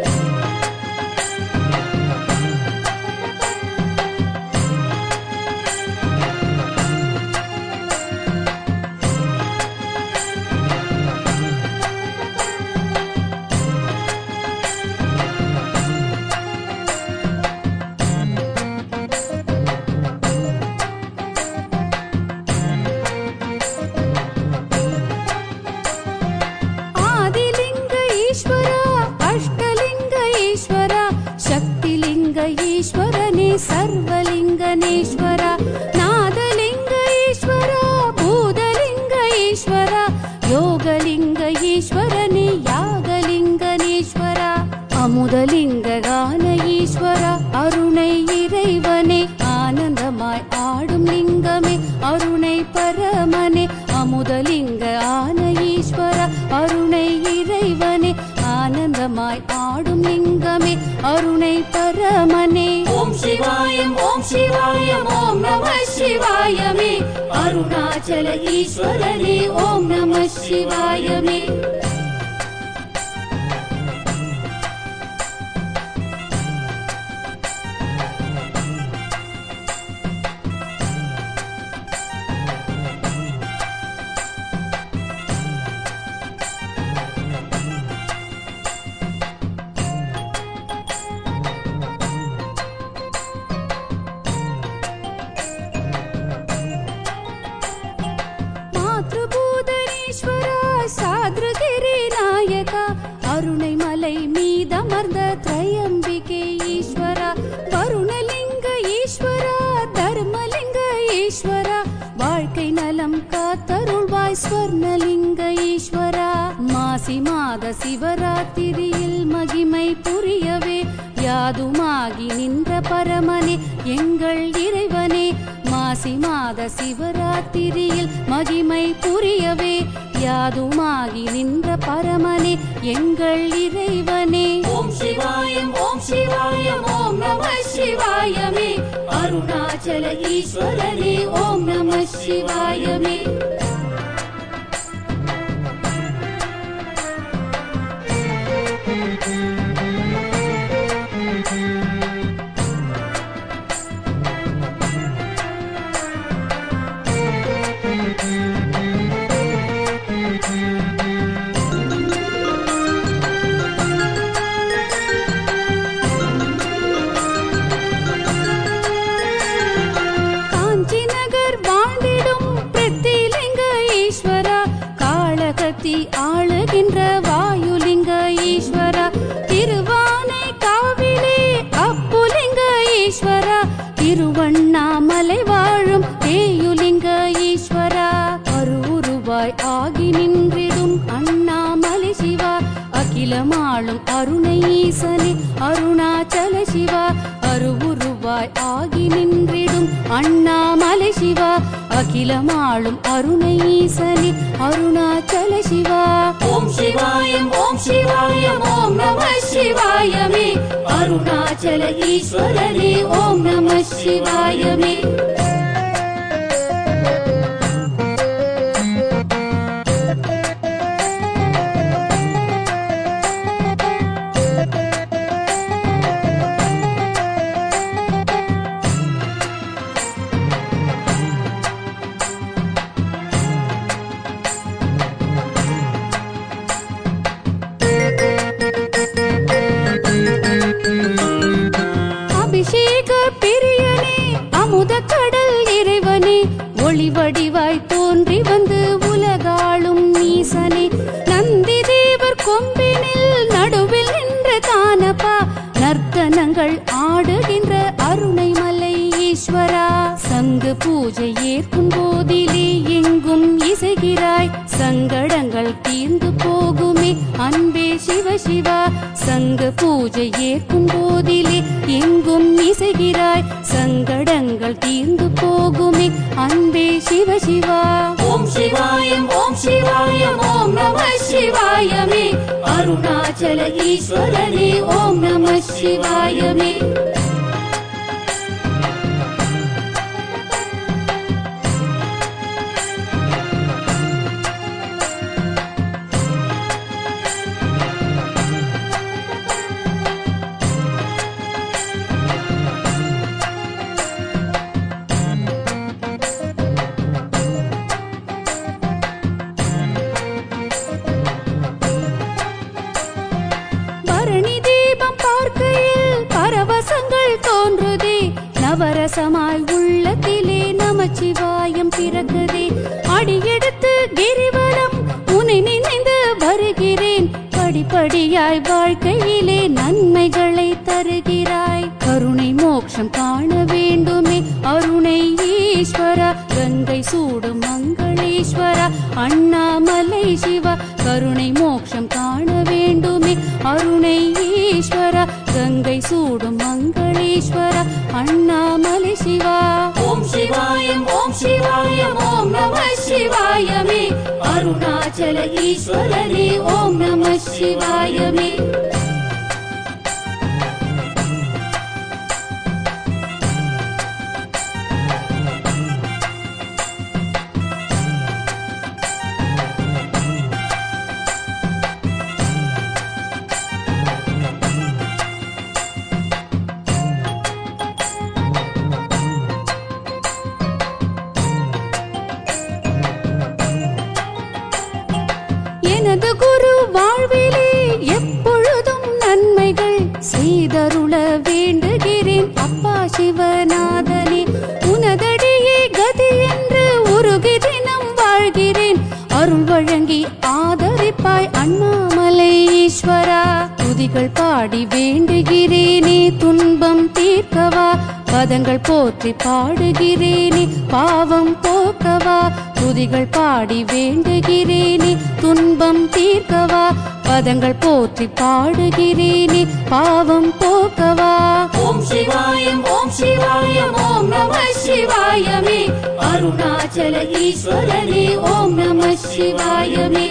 [SPEAKER 3] ஆதிலிங்க ஈஸ்வரா அஷ்டலிங்க ஈஸ்வரா சக்திலிங்க ஈஸ்வரனே சர்வலிங்கனேஸ்வரா நாதலிங்க ஈஸ்வரா பூதலிங்க ஈஸ்வரா யோகலிங்க ஈஸ்வரனே யாகலிங்கனேஸ்வரா அமுதலிங்க கான ஈஸ்வரா அருணை இறைவனே ஆனந்தமாய் ஆடும் லிங்கமே அருணை பரமனே அமுதலிங்க ஆன ஈஸ்வரா அருணை இறைவனே ஆனந்தமாய் ஆடும் லிங்கமே அருணை பரமனே
[SPEAKER 2] ஓம் சிவாயம் ஓம் சிவாயம் ஓம் நம சிவாயமே அருணாச்சல ஈஸ்வரனே ஓம் நம சிவாயமே
[SPEAKER 3] மாத்ருபூதனீஸ்வரா சாத்ருகிரி நாயகா அருணை மலை மீதமர்ந்த திரையம்பிகை ஈஸ்வரா வருணலிங்க ஈஸ்வரா தர்மலிங்க ஈஸ்வரா வாழ்க்கை நலம் காத்தருள்வாய் ஸ்வர்ணலிங்க ஈஸ்வரா மாசி மாத சிவராத்திரியில் மகிமை புரியவே யாதுமாகி நின்ற பரமனே எங்கள் இறைவனே மா மாசி மாத சிவராத்திரியில் மகிமை புரியவே யாதுமாகி நின்ற பரமனே எங்கள் இறைவனே
[SPEAKER 2] ஓம் சிவாயம் ஓம் சிவாயம் ஓம் நம சிவாயமே அருணாச்சல ஈஸ்வரனே ஓம் நம சிவாயமே
[SPEAKER 3] காஞ்சி நகர் வாழ்ந்திடும் பிரத்திலிங்க ஈஸ்வரா காளகத்தி ஆளுகின்ற வாயுலிங்க ஈஸ்வரா திருவானை காவிலே அப்புலிங்க ஈஸ்வரா திருவண்ணாமலை வாழும் தேயுலிங்க ஈஸ்வரா அருவுருவாய் ஆகி நின்றிடும் அண்ணாமலை சிவா அகிலமாளும் அருணை ஈசனே அருணாச்சல சிவா அருவுருவாய் ஆகி நின்றிடும் அண்ணாமலை சிவா அகிலமாளும் அருணை ஈசனே அருணாச்சல சிவா
[SPEAKER 2] ஓம் சிவாயம் ஓம் சிவாயம் ஓம் நம சிவாயமே அருணாச்சல ஈஸ்வரனே ஓம் நம சிவாயமே
[SPEAKER 3] அபிஷேக பிரியனே அமுத கடல் இறைவனே ஒளி வடிவாய் தோன்றி வந்து உலகாளும் நீசனே நந்தி தேவர் கொம்பினில் நடுவில் நின்ற தானப்பா நர்த்தனங்கள் ஆடுகின்ற அருணைமலை ஈஸ்வரா சங்கு பூஜை ஏற்கும் போதிலே எங்கும் இசைகிறாய் சங்கடங்கள் தீர்ந்து போகுமே அன்பே சிவ சிவா சங்க பூஜை ஏற்கும் போதிலே எங்கும் இசைகிறாய் சங்கடங்கள் தீர்ந்து போகுமே அன்பே சிவ சிவா
[SPEAKER 2] ஓம் சிவாயம் ஓம் சிவாயம் ஓம் நம சிவாயமே அருணாச்சல ஈஸ்வரனே ஓம் நம சிவாயமே
[SPEAKER 3] பரணி தீபம் பார்க்கையில் பரவசங்கள் தோன்றுதே நவரசமாய் உள்ளத்திலே நமச்சிவாயம் பிறக்குதே அடியெடுத்து கிரிவலம் உன்னை நினைந்து வருகிறேன் படிப்படியாய் வாழ்க்கையிலே நன்மைகளை தருகிறாய் கருணை மோட்சம் காண வேண்டுமே அருணை ஈஸ்வரா கங்கை சூடும் மங்களேஸ்வரா அண்ணாமலை சிவா கருணை மோட்சம் காண வேண்டுமே அருணை ஈஸ்வரா கங்கை சூடும் மங்களேஸ்வரா அண்ணாமலை சிவா
[SPEAKER 2] ஓம் சிவாயம் ஓம் சிவாயம் ஓம் நம சிவாயமே அருணாச்சல ஈஸ்வரனே ஓம் நம சிவாயமே
[SPEAKER 3] எனது குரு வாழ்விலே எப்பொழுதும் நன்மைகள் செய்தருள வேண்டுகிறேன் அப்பா சிவநாதனே உனதடியே கதி என்று உருகி தினம் வாழ்கிறேன் அருள் வழங்கி ஆதரிப்பாய் அண்ணாமலை ஈஸ்வரா துதிகள் பாடி வேண்டுகிறேனே துன்பம் தீர்க்கவா பதங்கள் போற்றி பாடுகிறேனே பாவம் போக்கவா துதிகள் பாடி வேண்டுகிறேனே துன்பம் தீர்க்கவா பதங்கள் போற்றி பாடுகிறேனே பாவம் போக்கவா
[SPEAKER 2] ஓம் சிவாயம் ஓம் சிவாயம் ஓம் நம சிவாயமே அருணாச்சல ஈஸ்வரனே ஓம் நம சிவாயமே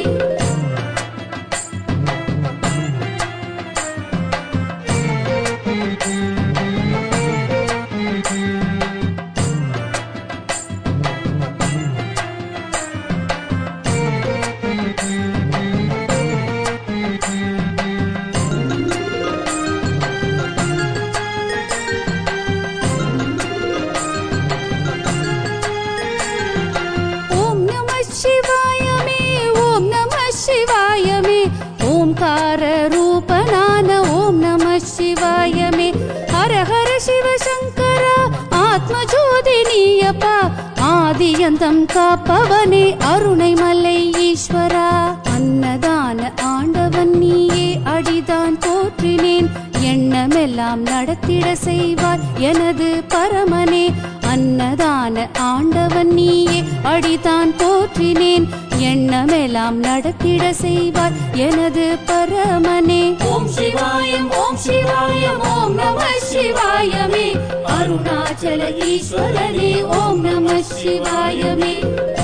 [SPEAKER 3] ஓம் நம சிவாயமே ஓம் நம சிவாயமே ஓம்கார ரூபனான ஓம் நம சிவாயமே ஹர ஹர சிவசங்கரா ஆத்ம ஜோதி நீயப்பா ஆதியந்தம் காப்பவனே அருணை மலை ஈஸ்வரா அன்னதான ஆண்டவன் நீயே அடிதான் போற்றினேன் எண்ணமெல்லாம் நடத்திட செய்வார் எனது பரமனே அன்னதான ஆண்டவன் நீயே அடிதான் போற்றினேன் எண்ணமெல்லாம் நடத்திட செய்வார் எனது பரமனே
[SPEAKER 2] ஓம் சிவாயம் ஓம் சிவாயம் ஓம் நம சிவாயமே அருணாச்சல ஈஸ்வரனே ஓம் நம சிவாயமே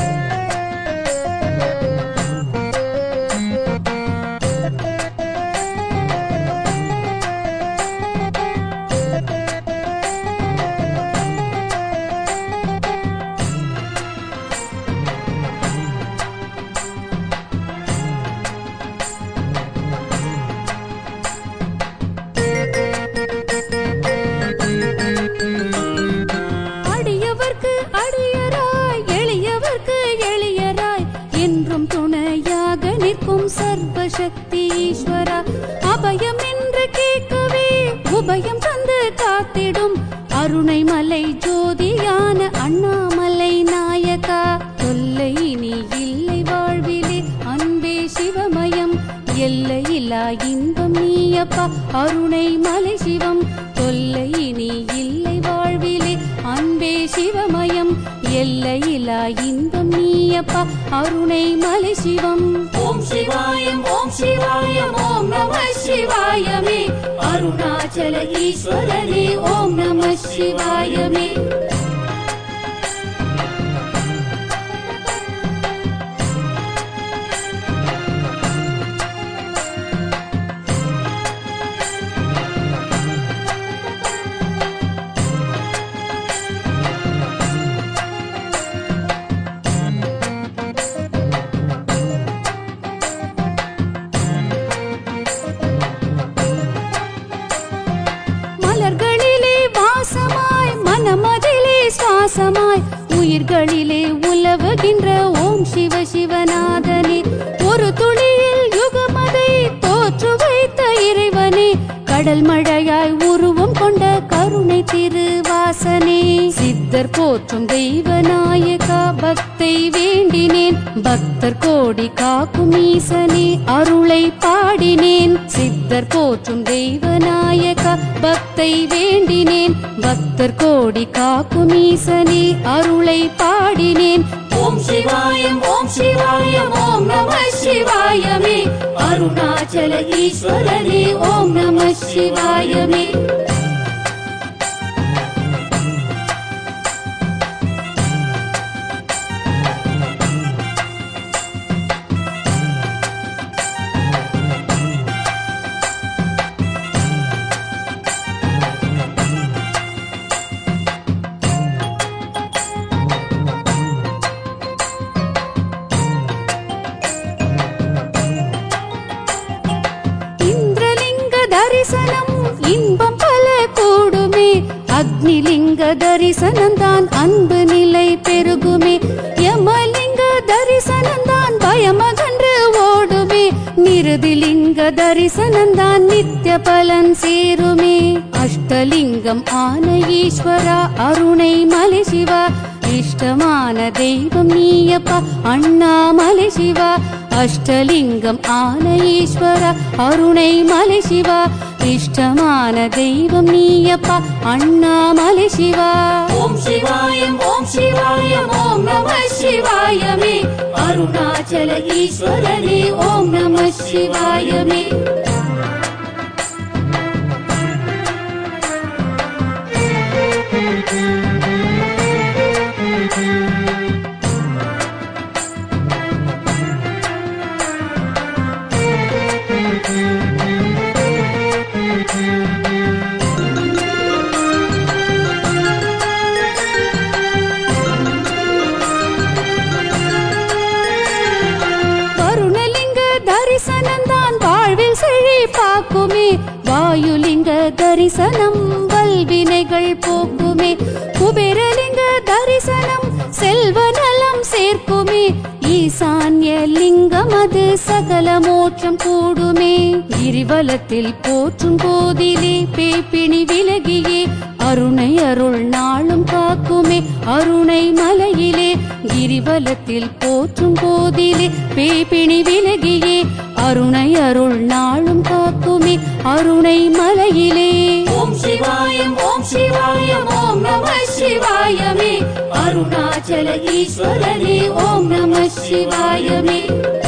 [SPEAKER 3] அடியவர்க்கு அடியராய் எளியவர்க்கு எளியராய் என்றும் துணையாக நிற்கும் சர்வசக்தி ஈஸ்வரா அபயம் என்று கேட்கவே உபயம் தந்து காத்திடும் அருணை மலை ஜோதியான அண்ணாமலை நாயகா தொல்லை நீ இல்லை வாழ்விலே அன்பே சிவமயம் எல்லையில்லா இன்பம் நீயப்பா அருணை மலை சிவம் தொல்லை நீ இல்லை வாழ்விலே அன்பே சிவமயம் எல்லையில்லா இன்பம் நீயப்பா அருணை மலை சிவம்
[SPEAKER 2] ஓம் சிவாயம் ஓம் சிவாயம் ஓம் நம சிவாயமே அருணாச்சல ஈஸ்வரனே ஓம் நம சிவாயமே
[SPEAKER 3] மலர்களிலே வாசமாய் மனமதிலே சுவாசமாய் உயிர்களிலே உலவுகின்ற ஓம் சிவ சிவநாதனே ஒரு துளியில் யுகமதை தோற்று வைத்த இறைவனே கடல் மழையாய் உருவம் கொண்ட கருணை திருவாசனே சித்தர் போற்றும் தெய்வநாயகா பக்தை வேண்டினேன் பக்தர் கோடி காக்கும் ஈசனே அருளை பாடினேன் சித்தர் போற்றும் தெய்வநாயகா பக்தை வேண்டினேன் பக்தர் கோடி காக்கும் ஈசனே அருளை பாடினேன்
[SPEAKER 2] ஓம் சிவாயம் ஓம் சிவாயம் ஓம் நம சிவாயமே அருணாச்சல ஈஸ்வரனே ஓம் நம சிவாயமே
[SPEAKER 3] இந்திரலிங்க தரிசனம் இன்பம் பல கூடுமே அக்னிலிங்க தரிசனம் தான் அன்பு நிலை பெருகுமே யமலிங்க தரிசனம் தான் பயமகன்று ஓடுமே நிருதிலிங்க தரிசனம் தான் நித்திய பலன் சேருமே அஷ்டலிங்கம் ஆன ஈஸ்வரா அருணை மலை சிவா இஷ்டமான தெய்வம் நீயப்பா அண்ணாமலை சிவா அஷ்டலிங்கம் ஆன ஈஸ்வரா அருணை மலை சிவா இஷ்டமான தெய்வம் நீயப்பா அண்ணாமலை சிவா
[SPEAKER 2] ஓம் சிவாயம் ஓம் சிவாயம் ஓம் நம சிவாயமே அருணாச்சல ஈஸ்வரனே ஓம் நம சிவாயமே
[SPEAKER 3] வருணலிங்க தரிசனம்தான் வாழ்வில் செழிப்பாக்குமே வாயுலிங்க தரிசனம் வல்வினைகள் போக்குமே குபேரலிங்க தரிசனம் செல்வ நலம் சேர்க்குமே ஈசான்ய லிங்கம் அது சகல மோட்சம் கூடுமே கிரிவலத்தில் போற்றும் போதிலே பேப்பிணி விலகியே அருணை அருள் நாளும் காக்குமே அருணை மலையிலே கிரிவலத்தில் போற்றும் போதிலே பேப்பிணி விலகியே அருணை அருள் நாளும் காக்குமே அருணை மலையிலே
[SPEAKER 2] ஓம் சிவாயம் ஓம் சிவாயம் ஓம் நம சிவாயமே அருணாச்சல ஈஸ்வரனே ஓம் நம சிவாயமே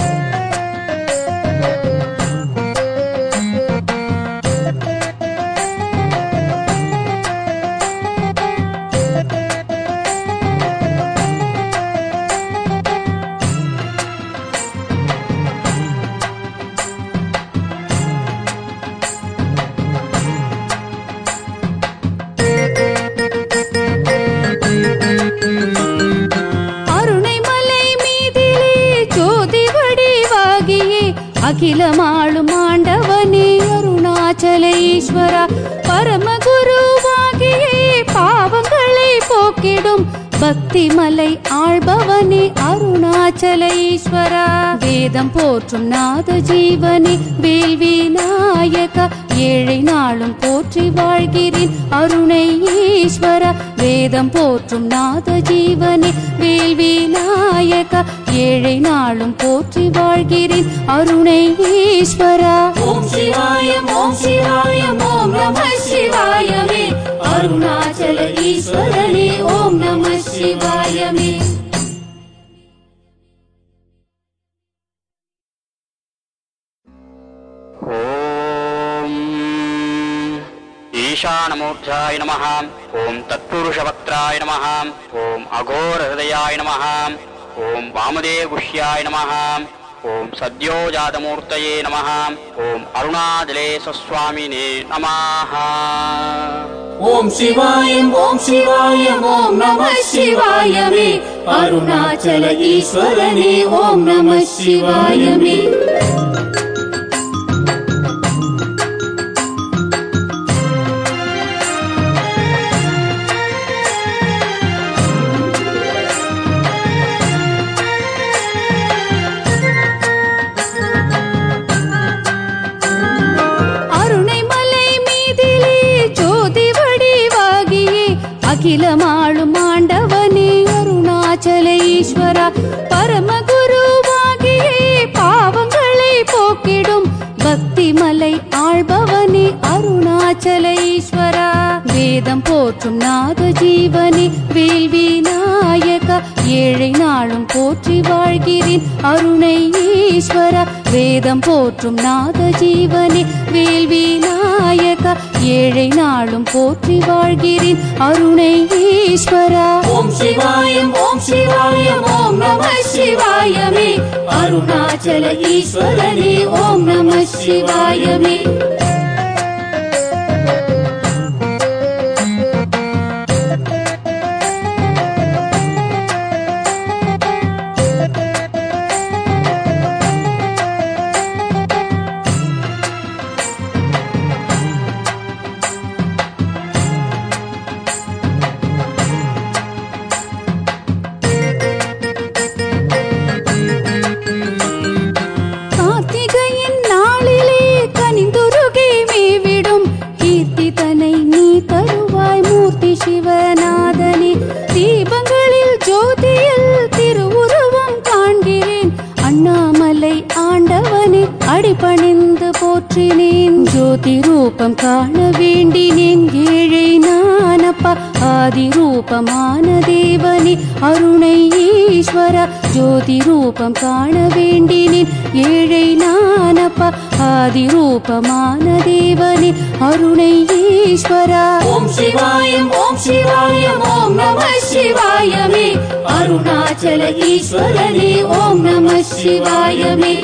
[SPEAKER 3] அருணை மலை மீதிலே ஜோதி வடிவாகியே அகிலமாளும் ஆண்டவனே அருணாச்சல ஈஸ்வரா பரமகுருவாகியே பாவங்களை போக்கிடும் பக்தி மலை ஆள்பவனே அருணாச்சல ஈஸ்வரா வேதம் போற்றும் நாத ஜீவனே வேல்வி நாயகா ஏழை நாளும் போற்றி வாழ்கிறேன் அருணை ஈஸ்வரா வேதம் போற்றும் நாத ஜீவனே வேல்வி நாயகா ஏழை நாளும் போற்றி வாழ்கிறேன் அருணை ஈஸ்வரா
[SPEAKER 2] ஓம் சிவாயம் ஓம் சிவாயம் ஓம் நம சிவாயமே அருணாச்சல ஈஸ்வரனே ஓம் நம சிவாயமே
[SPEAKER 1] ॐ ईशानमूर्धाय नमः ॐ तत्पुरुषवक्त्राय नमः ॐ अघोरहृदयाय नमः ॐ वामदेवगुह्याय नमः ॐ सद्योजातमूर्तये नमः ॐ अरुणाचलेशस्वामिने नमः
[SPEAKER 2] ஓம் சிவாயம் ஓம் சிவாயம் ஓம் நம சிவாயமே அருணாச்சல ஈஸ்வரனே ஓம் நம சிவாயமே
[SPEAKER 3] அருணை மலை மீதிலே ஜோதி வடிவாகியே அகிலமாளும் ஆண்டவனே அருணாச்சல ஈஸ்வரா பரமகுருவாகியே பாவங்களை போக்கிடும் பக்தி மலை ஆள்பவனே அருணாச்சல ஈஸ்வரா வேதம் போற்றும் நாத ஜீவனே வேல்வி நாயகா ஏழை நாளும் போற்றி வாழ்கிறேன் அருணை ஈஸ்வரா வேதம் போற்றும் நாத ஜீவனே வேல்வி நாயகா ஏழை நாளும் போற்றி வாழ்கிறேன் அருணை ஈஸ்வரா
[SPEAKER 2] ஓம் சிவாயம் ஓம் சிவாயம் ஓம் நம சிவாயமே அருணாச்சல ஈஸ்வரனே ஓம் நம சிவாயமே
[SPEAKER 3] கார்த்திகையின் நாளிலே கனிந்துருகி ஆள்பவனே அடிபணிந்து போற்றினேன் ஜோதி ரூபம் காண வேண்டினேன் ஏழை நானப்பா ஆதி ரூபமான தேவனே அருணை ஈஸ்வரா ஜோதி ரூபம் காண வேண்டினேன் ஏழை நானப்பா ஆதி ரூபமான தேவனே அருணை ஈஸ்வரா
[SPEAKER 2] ஓம் சிவாயம் ஓம் சிவாயம் ஓம் நம சிவாயமே அருணாச்சல ஈஸ்வரனே ஓம் நம சிவாயமே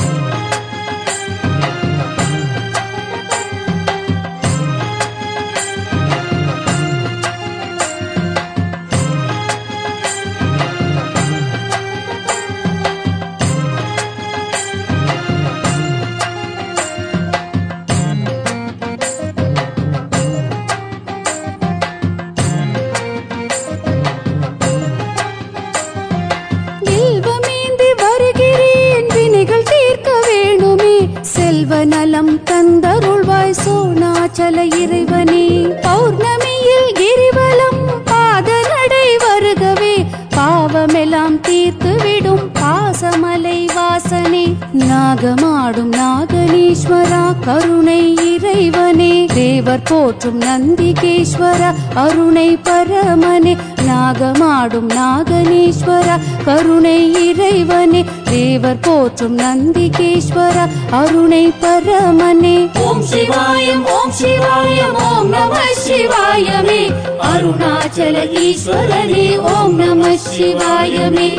[SPEAKER 3] வில்வமேந்தி வருகிறேன் வினைகள் தீர்க்க வேணுமே செல்வ நலம் தந்தருள்வாய் சோனாச்சல இறைவனே பௌர்ணமியில் கிரிவலம் பாத நடை வருகவே பாவமெல்லாம் தீர்த்து விடும் பாசமலை வாசனே நாகமாடும் நாகனீஸ்வரா கருணை இறைவனே தேவர் போற்றும் நந்திகேஸ்வரா அருணை பரமனே நாகமாடும் நாகனீஸ்வரா கருணை இறைவனே தேவர் போற்றும் நந்திகேஸ்வரா அருணை பரமனே
[SPEAKER 2] ஓம் சிவாயம் ஓம் சிவாயம் ஓம் நம சிவாயமே அருணாச்சல ஈஸ்வரனே ஓம் நம சிவாயமே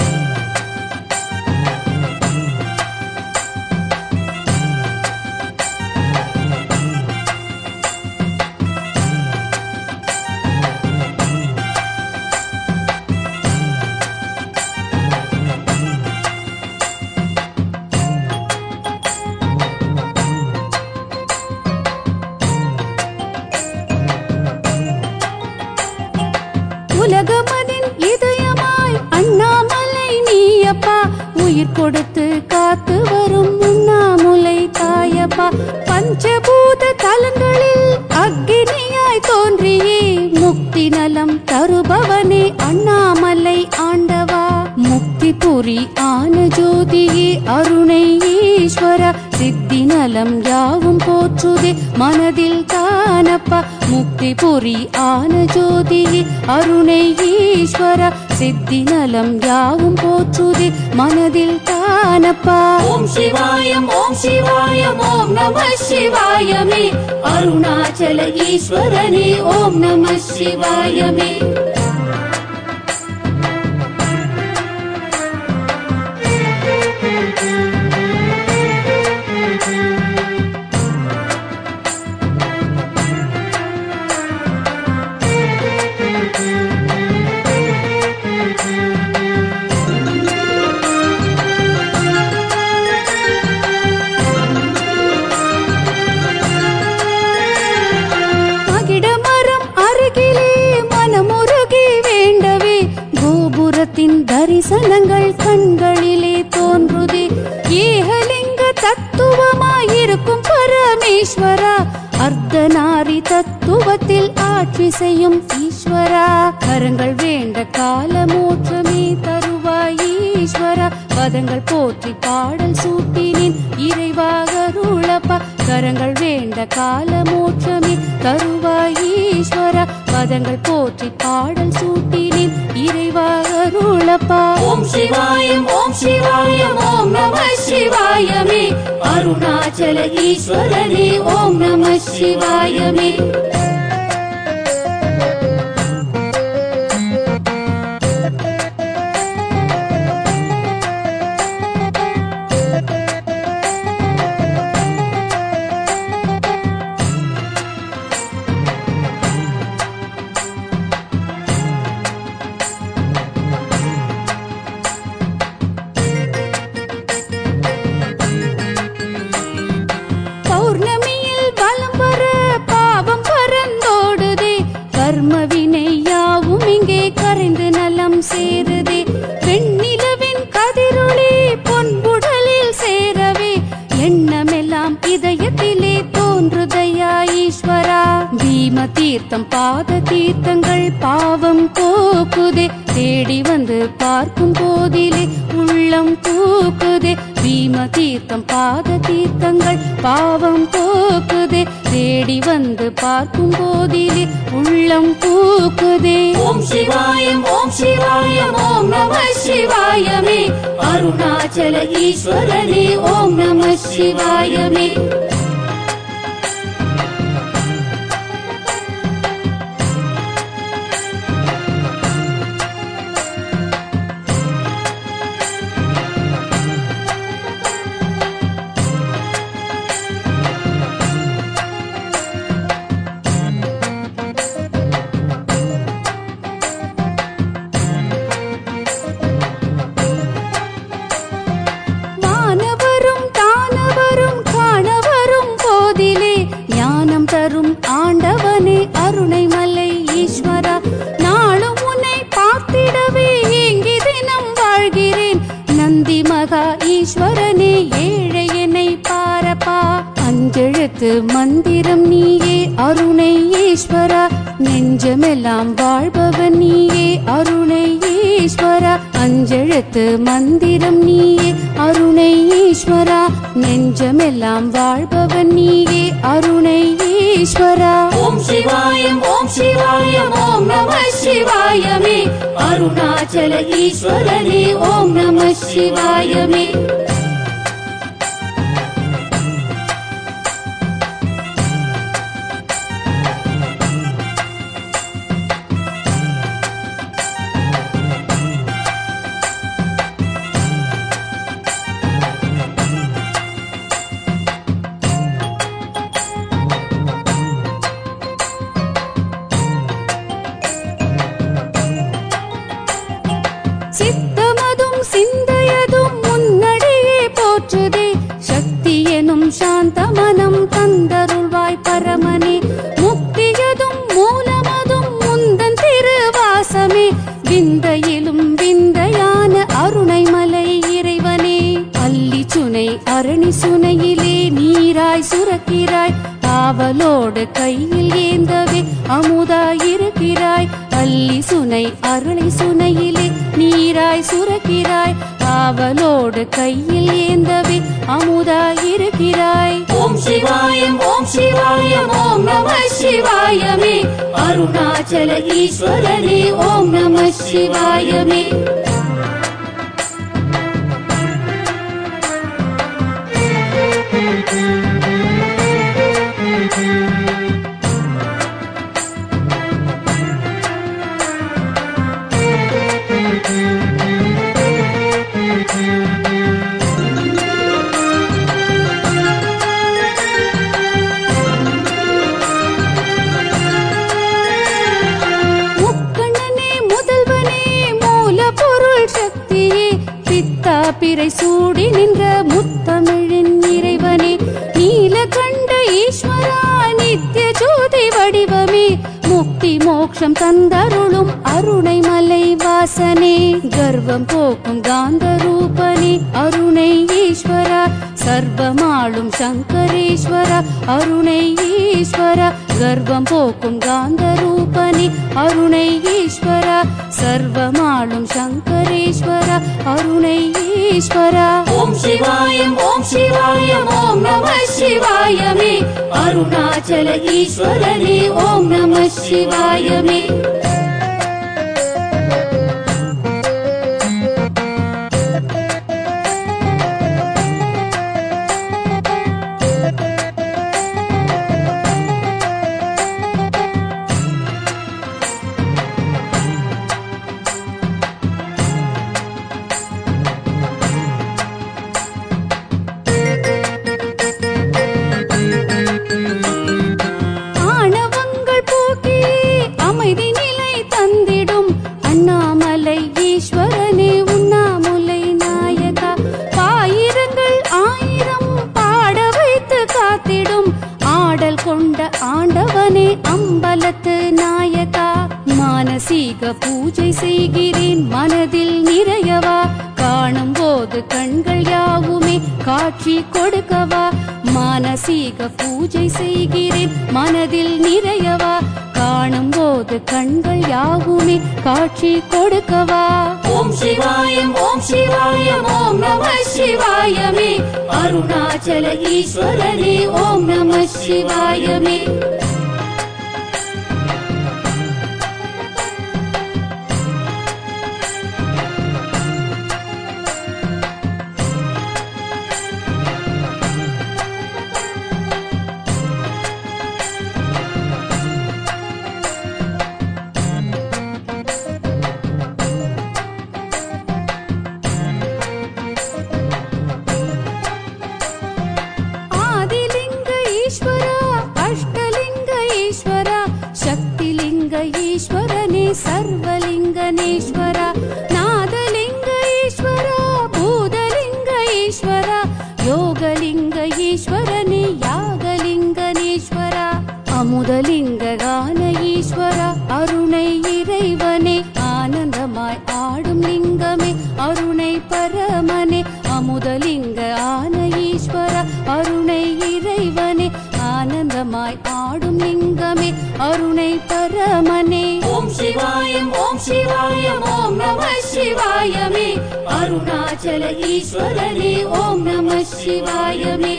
[SPEAKER 3] உலகமதின் இதயமாய் அண்ணாமலை நீயப்பா உயிர் கொடுத்து காத்து வரும் உண்ணாமுலை தாயப்பா பஞ்சபூத தலங்களில் அக்னியாய் தோன்றியே முக்தி நலம் தருபவனே அண்ணாமலை ஆண்டவா முக்தி புரி ஆன ஜோதியே அருணை ஈஸ்வரா சித்தி நலம் யாவும் போற்றுதே மனதில் தானப்பா முக்தி புரி ஆன ஜோதியே அருணை ஈஸ்வரா சித்தி நலம் யாவும் போற்றுதே மனதில் தானப்பா
[SPEAKER 2] ஓம் சிவாயம் ஓம் சிவாயம் ஓம் நம சிவாயமே அருணாச்சல ஈஸ்வரனே ஓம் நம சிவாயமே
[SPEAKER 3] மகிடமரம் அருகிலே மனமுருகி வேண்டவே கோபுரத்தின் தரிசனங்கள் கண்களிலே தோன்றுதே ஏகலிங்க தத்துவமாயிருக்கும் பரமேஸ்வரா அர்த்தநாரி தத்துவத்தில் ஆட்சி செய்யும் ஈஸ்வரா கரங்கள் வேண்ட காலமோற்றமே தருவாய் ஈஸ்வரா பதங்கள் போற்றி பாடல் சூட்டினின் இறைவாகருளப்பா கரங்கள் வேண்ட காலமோற்றமே தருவாய் ஈஸ்வரா பதங்கள் போற்றி பாடல் சூட்டினின் இறைவாகருளப்பா
[SPEAKER 2] ஓம் சிவாயம் ஓம் சிவாயம் ஓம் நம சிவாயமே அருணாச்சல ஈஸ்வரனே ஓம் நம சிவாயமே
[SPEAKER 3] பௌர்ணமியில் வலம் வர பாவம் பறந்தோடுதே கர்ம வினை யாவும் இங்கே கரைந்து நலம் சேருதே வெண்ணிலவின் கதிரொளி பொன்புடலில் சேரவே எண்ணமெல்லாம் இதயத்திலே தோன்றுதையா ஈஸ்வரா பீம தீர்த்தம் பாத தீர்த்தங்கள் பாவம் போக்குதே தேடி வந்து பார்க்கும் போதிலே உள்ளம் பூக்குதே பீம தீர்த்தம் பாத தீர்த்தங்கள் பாவம் போக்குதே தேடி வந்து பார்க்கும் போதிலே உள்ளம் பூக்குதே
[SPEAKER 2] ஓம் சிவாயம் ஓம் சிவாயம் ஓம் நம சிவாயமே அருணாச்சல ஈஸ்வரனே ஓம் நம சிவாயமே
[SPEAKER 3] வானவரும் தானவரும் காணவரும் போதிலே ஞானம் தரும் ஆண்டவனே அருணைமலை ஈஸ்வரா நாளும் உன்னை பார்த்திடவே ஏங்கி தினம் வாழ்கிறேன் நந்தி மகா ஈஸ்வரனே ஏழை என்னை பாரப்பா அஞ்செழுத்து மந்திரம் நீயே அருணை ஈஸ்வரா நெஞ்சமெல்லாம் வாழ்பவன் நீயே அருணை ஈஸ்வரா அஞ்செழுத்து மந்திரம் நீயே அருணை ஈஸ்வரா நெஞ்சமெல்லாம் வாழ்பவன் நீயே அருணை ஈஸ்வரா
[SPEAKER 2] ஓம் சிவாயம் ஓம் சிவாயம் ஓம் நம சிவாயமே அருணாச்சல ஈஸ்வரனே ஓம் நம சிவாயமே
[SPEAKER 3] சித்தமதும் சிந்தையதும் முன்னடியே போற்றுதே சக்தி எனும் சாந்த மனம் தந்தருள்வாய் பரமனே முக்தியதும் மூலமதும் முந்தன் திருவாசமே விந்தையிலும் விந்தையான அருணைமலை இறைவனே அல்லி சுனை அரணி சுனையிலே நீராய் சுரக்கிறாய் ஆவலோடு கையில் ஏந்தவே அமுதாயிருக்கிறாய் அல்லி சுனை அருளை சுனையிலே நீராய் சுரக்கிறாய் ஆவலோடு கையில் ஏந்தவே அமுதாயிருக்கிறாய்
[SPEAKER 2] ஓம் சிவாயம் ஓம் சிவாயம் ஓம் நம சிவாயமே அருணாச்சல ஈஸ்வரனே ஓம் நம சிவாயமே
[SPEAKER 3] முக்கண்ணனே முதல்வனே மூல பொருள் சக்தியே பித்தா பிறை சூடி நின்ற முத்தமிழின் இறைவனே நீலகண்ட ஈஸ்வரா நித்திய ஜோதி வடிவமே முக்தி மோக்ஷம் தந்தருளும் அருணை மலை வாசனே கர்வம் போக்கும் காந்த ரூபனே அருணை ஈஸ்வரா சர்வமாளும் சங்கரேஸ்வரா அருணை ஈஸ்வரா கர்வம் போக்கும் காந்த ரூபனே அருணை ஈஸ்வரா சர்வமாளும் சங்கரேஸ்வரா அருணை ஈஸ்வரா
[SPEAKER 2] ஓம் சிவாயம் ஓம் சிவாயம் ஓம் நம சிவாயமே அருணாச்சல ஈஸ்வரனே ஓம் நம சிவாயமே
[SPEAKER 3] ஆணவங்கள் போக்கி அமைதி நிலை தந்திடும் அண்ணாமலை ஈஸ்வரனே உண்ணாமுலை நாயகா பாயிரங்கள் ஆயிரம் பாட வைத்து காத்திடும் ஆடல் கொண்ட ஆண்டவனே அம்பலத்து நாயகா மானசீக பூஜை செய்கிறேன் மனதில் நிறையவா காணும் போது கண்கள் யாவுமே காட்சி கொடுக்கவா மானசீக பூஜை செய்கிறேன் மனதில் நிறையவா காணும் போது கண்கள் யாவுமே காட்சி கொடுக்கவா
[SPEAKER 2] ஓம் சிவாயம் ஓம் சிவாயம் ஓம் நம சிவாயமே அருணாச்சல ஈஸ்வரனே ஓம் நம சிவாயமே
[SPEAKER 3] ஆதிலிங்க ஈஸ்வரா அஷ்டலிங்க ஈஸ்வரா சக்திலிங்க ஈஸ்வரனே சர்வலிங்கனேஸ்வரா நாதலிங்க ஈஸ்வரா பூதலிங்க ஈஸ்வரா யோகலிங்க ஈஸ்வரனே யாகலிங்கனேஸ்வரா அமுதலிங்க கான ஈஸ்வரா அருணை இறைவனே ஆனந்தமாய் ஆடும் லிங்கமே அருணை பரமனே அமுதலிங்க ஆன ஈஸ்வரா அருணை இறைவனே ஆனந்தமாய் ஆடும் லிங்கமே அருணை பரமனே
[SPEAKER 2] ஓம் சிவாயம் ஓம் சிவாயம் ஓம் நம சிவாயமே அருணாச்சல ஈஸ்வரனே ஓம் நம சிவாயமே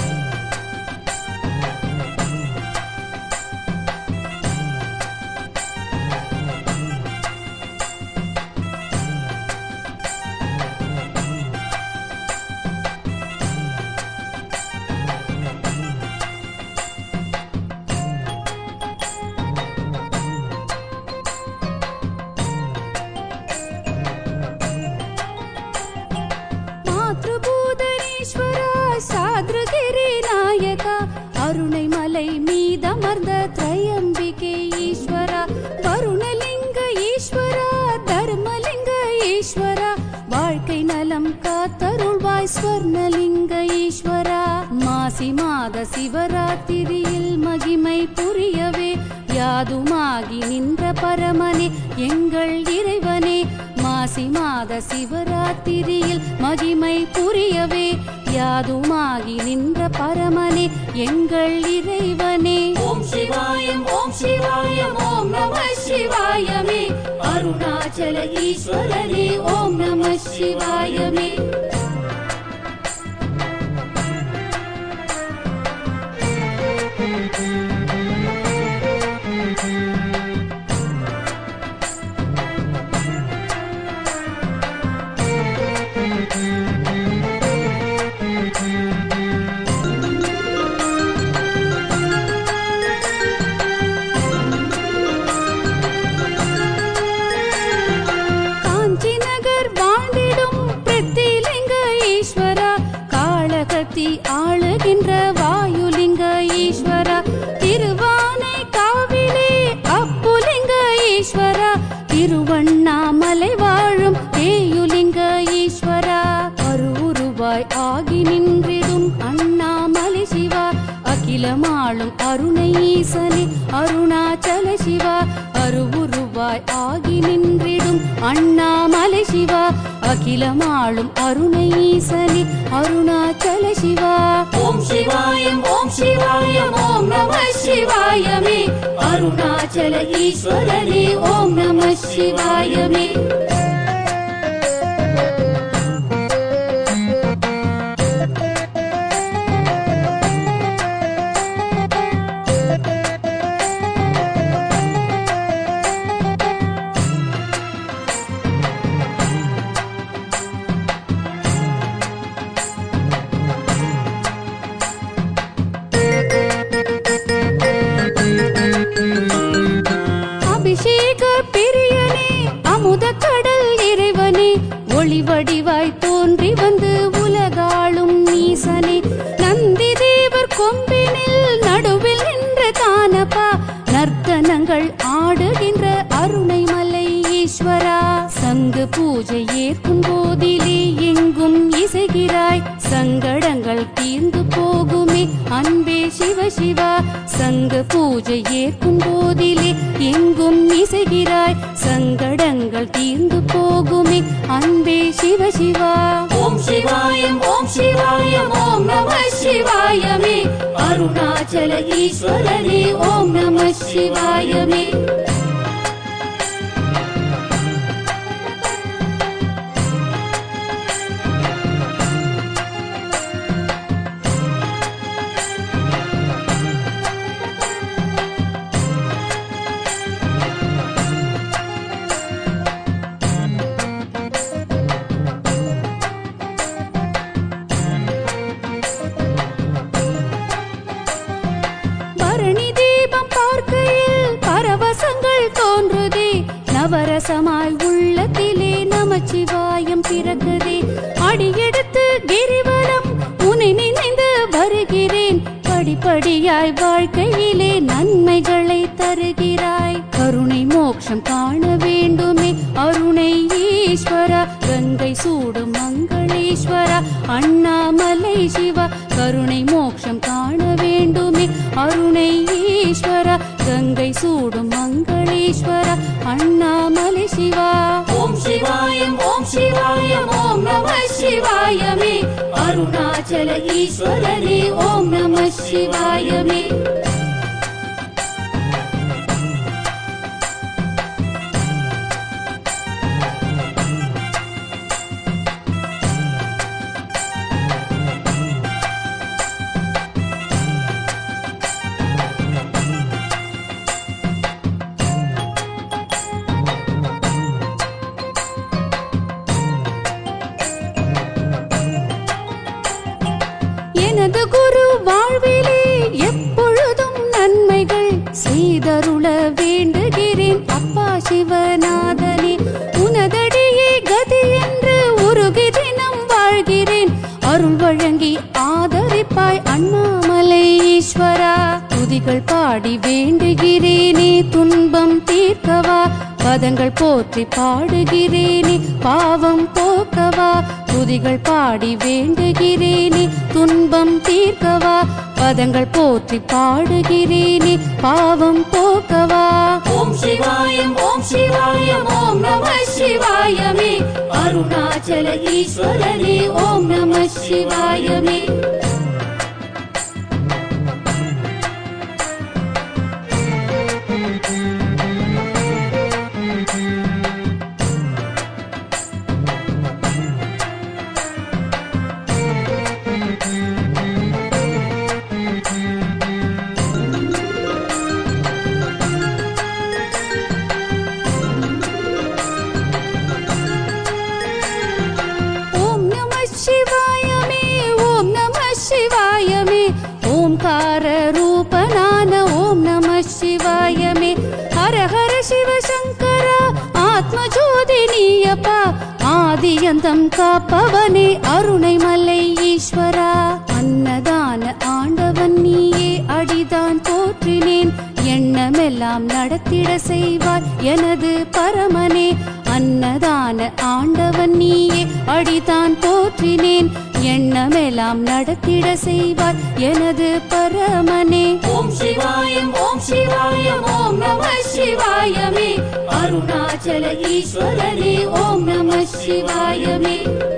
[SPEAKER 3] மாத்ருபூதனேஸ்வரா சாத்ருகிரி நாயகா அருணை மலை மீதமர்ந்த திரையம்பிகை ஈஸ்வரா வருணலிங்க ஈஸ்வரா தர்மலிங்க ஈஸ்வரா வாழ்க்கை நலம் காத்தருள்வாய் ஸ்வர்ணலிங்க ஈஸ்வரா மாசி மாத சிவராத்திரியில் மகிமை புரியவே யாதுமாகி நின்ற பரமனே எங்கள் இறைவனே மாசி மாத சிவராத்திரியில் மகிமை புரியவே யாதுமாகி நின்ற பரமனே எங்கள் இறைவனே
[SPEAKER 2] ஓம் சிவாயம் ஓம் சிவாயம் ஓம் நம சிவாயமே அருணாச்சல ஈஸ்வரனே ஓம் நம சிவாயமே
[SPEAKER 3] காஞ்சி நகர் வாழ்ந்திடும் பிரித்திலிங்க ஈஸ்வரா காளகத்தி ஆளுகின்ற வாயுலிங்க ஈஸ்வரா திருவானை காவிலே அப்புலிங்க ஈஸ்வரா திருவண்ணாமலை வாழும் தேயுலிங்க ஈஸ்வரா அருவுருவாய் ஆகி நின்றிடும் அண்ணாமலை சிவா அகிலமாளும் அருணை ஈசனே அருணாச்சல சிவா அருவுருவாய் ஆகி நின்றிடும் அண்ணாமலை சிவா அகிலமாளும் அருணை ஈசனே அருணாச்சல சிவா
[SPEAKER 2] ஓம் சிவாயம் ஓம் சிவாயம் ஓம் நம சிவாயமே அருணாச்சல ஈஸ்வரனே ஓம் நம சிவாயமே
[SPEAKER 3] அபிஷேக பிரியனே அமுத கடல் இறைவனே ஒளி வடிவாய் தோன்றி வந்து உலகாளும் நீசனே நந்தி தேவர் கொம்பினில் நடுவில் நின்று காணப்பா நர்த்தனங்கள் ஆடுகின்ற அருணைமலை ஈஸ்வரா சங்கு பூஜை ஏற்கும் போதிலே எங்கும் இசைகிறாய் சங்கடங்கள் தீர்ந்து போகுமே அன்பே சிவ சிவா சங்க பூஜை ஏற்கும் போதிலே எங்கும் இசைகிறாய் சங்கடங்கள் தீர்ந்து போகுமே அன்பே சிவ சிவா
[SPEAKER 2] ஓம் சிவாயம் ஓம் சிவாயம் ஓம் நம சிவாயமே அருணாச்சல ஈஸ்வரனே ஓம் நம சிவாய மே
[SPEAKER 3] பரணி தீபம் பார்க்கையில் பரவசங்கள் தோன்றுதே நவரசமாய் உள்ளத்திலே நமச்சிவாயம் பிறக்குதே அடியெடுத்து கிரிவலம் உன்னை நினைந்து வருகிறேன் படிப்படியாய் வாழ்க்கையிலே நன்மைகளை தருகிறாய் கருணை மோட்சம் காண வேண்டுமே அருணை ஈஸ்வரா கங்கை சூடும் மங்களேஸ்வரா அண்ணாமலை சிவா கருணை மோட்சம் காண வேண்டுமே அருணை ஈஸ்வரா கங்கை சூடும் மங்களேஸ்வரா அண்ணாமலை சிவா
[SPEAKER 2] ஓம் சிவாயம் ஓம் சிவாயம் ஓம் நம சிவாய மே அருணாச்சல ஈஸ்வரனே ஓம் நம சிவாய மே
[SPEAKER 3] எனது குரு வாழ்விலே எப்பொழுதும் நன்மைகள் செய்தருள வேண்டுகிறேன் அப்பா சிவநாதனே உனதடியே கதி என்று உருகி தினம் வாழ்கிறேன் அருள் வழங்கி ஆதரிப்பாய் அண்ணாமலை ஈஸ்வரா துதிகள் பாடி வேண்டுகிறேனே துன்பம் தீர்க்கவா பதங்கள் போற்றி பாடுகிறேனே பாவம் போக்கவா துதிகள் பாடி வேண்டுகிறேனே துன்பம் தீர்க்கவா பதங்கள் போற்றி பாடுகிறேனே பாவம் போக்கவா
[SPEAKER 2] ஓம் சிவாயம் ஓம் சிவாயம் ஓம் நம சிவாய மே அருணாச்சல ஈஸ்வரனே ஓம் நம சிவாய மே
[SPEAKER 3] ஓம் நம சிவாயமே ஓம் நம சிவாயமே ஓம்கார ரூபனான ஓம் நம சிவாயமே ஹர ஹர சிவசங்கரா ஆத்ம ஜோதி நீயப்பா ஆதியந்தம் காப்பவனே அருணை மலை ஈஸ்வரா அன்னதான ஆண்டவன் நீயே அடிதான் போற்றினேன் எண்ணமெல்லாம் நடத்திட செய்வாய் எனது பரமனே அன்னதான ஆண்டவன் நீயே அடிதான் போற்றினேன் எண்ணமெல்லாம் நடத்திட செய்வாய் எனது பரமனே
[SPEAKER 2] ஓம் சிவாயம் ஓம் சிவாயம் ஓம் நம சிவாய மே அருணாச்சல ஈஸ்வரனே ஓம் நம சிவாய மே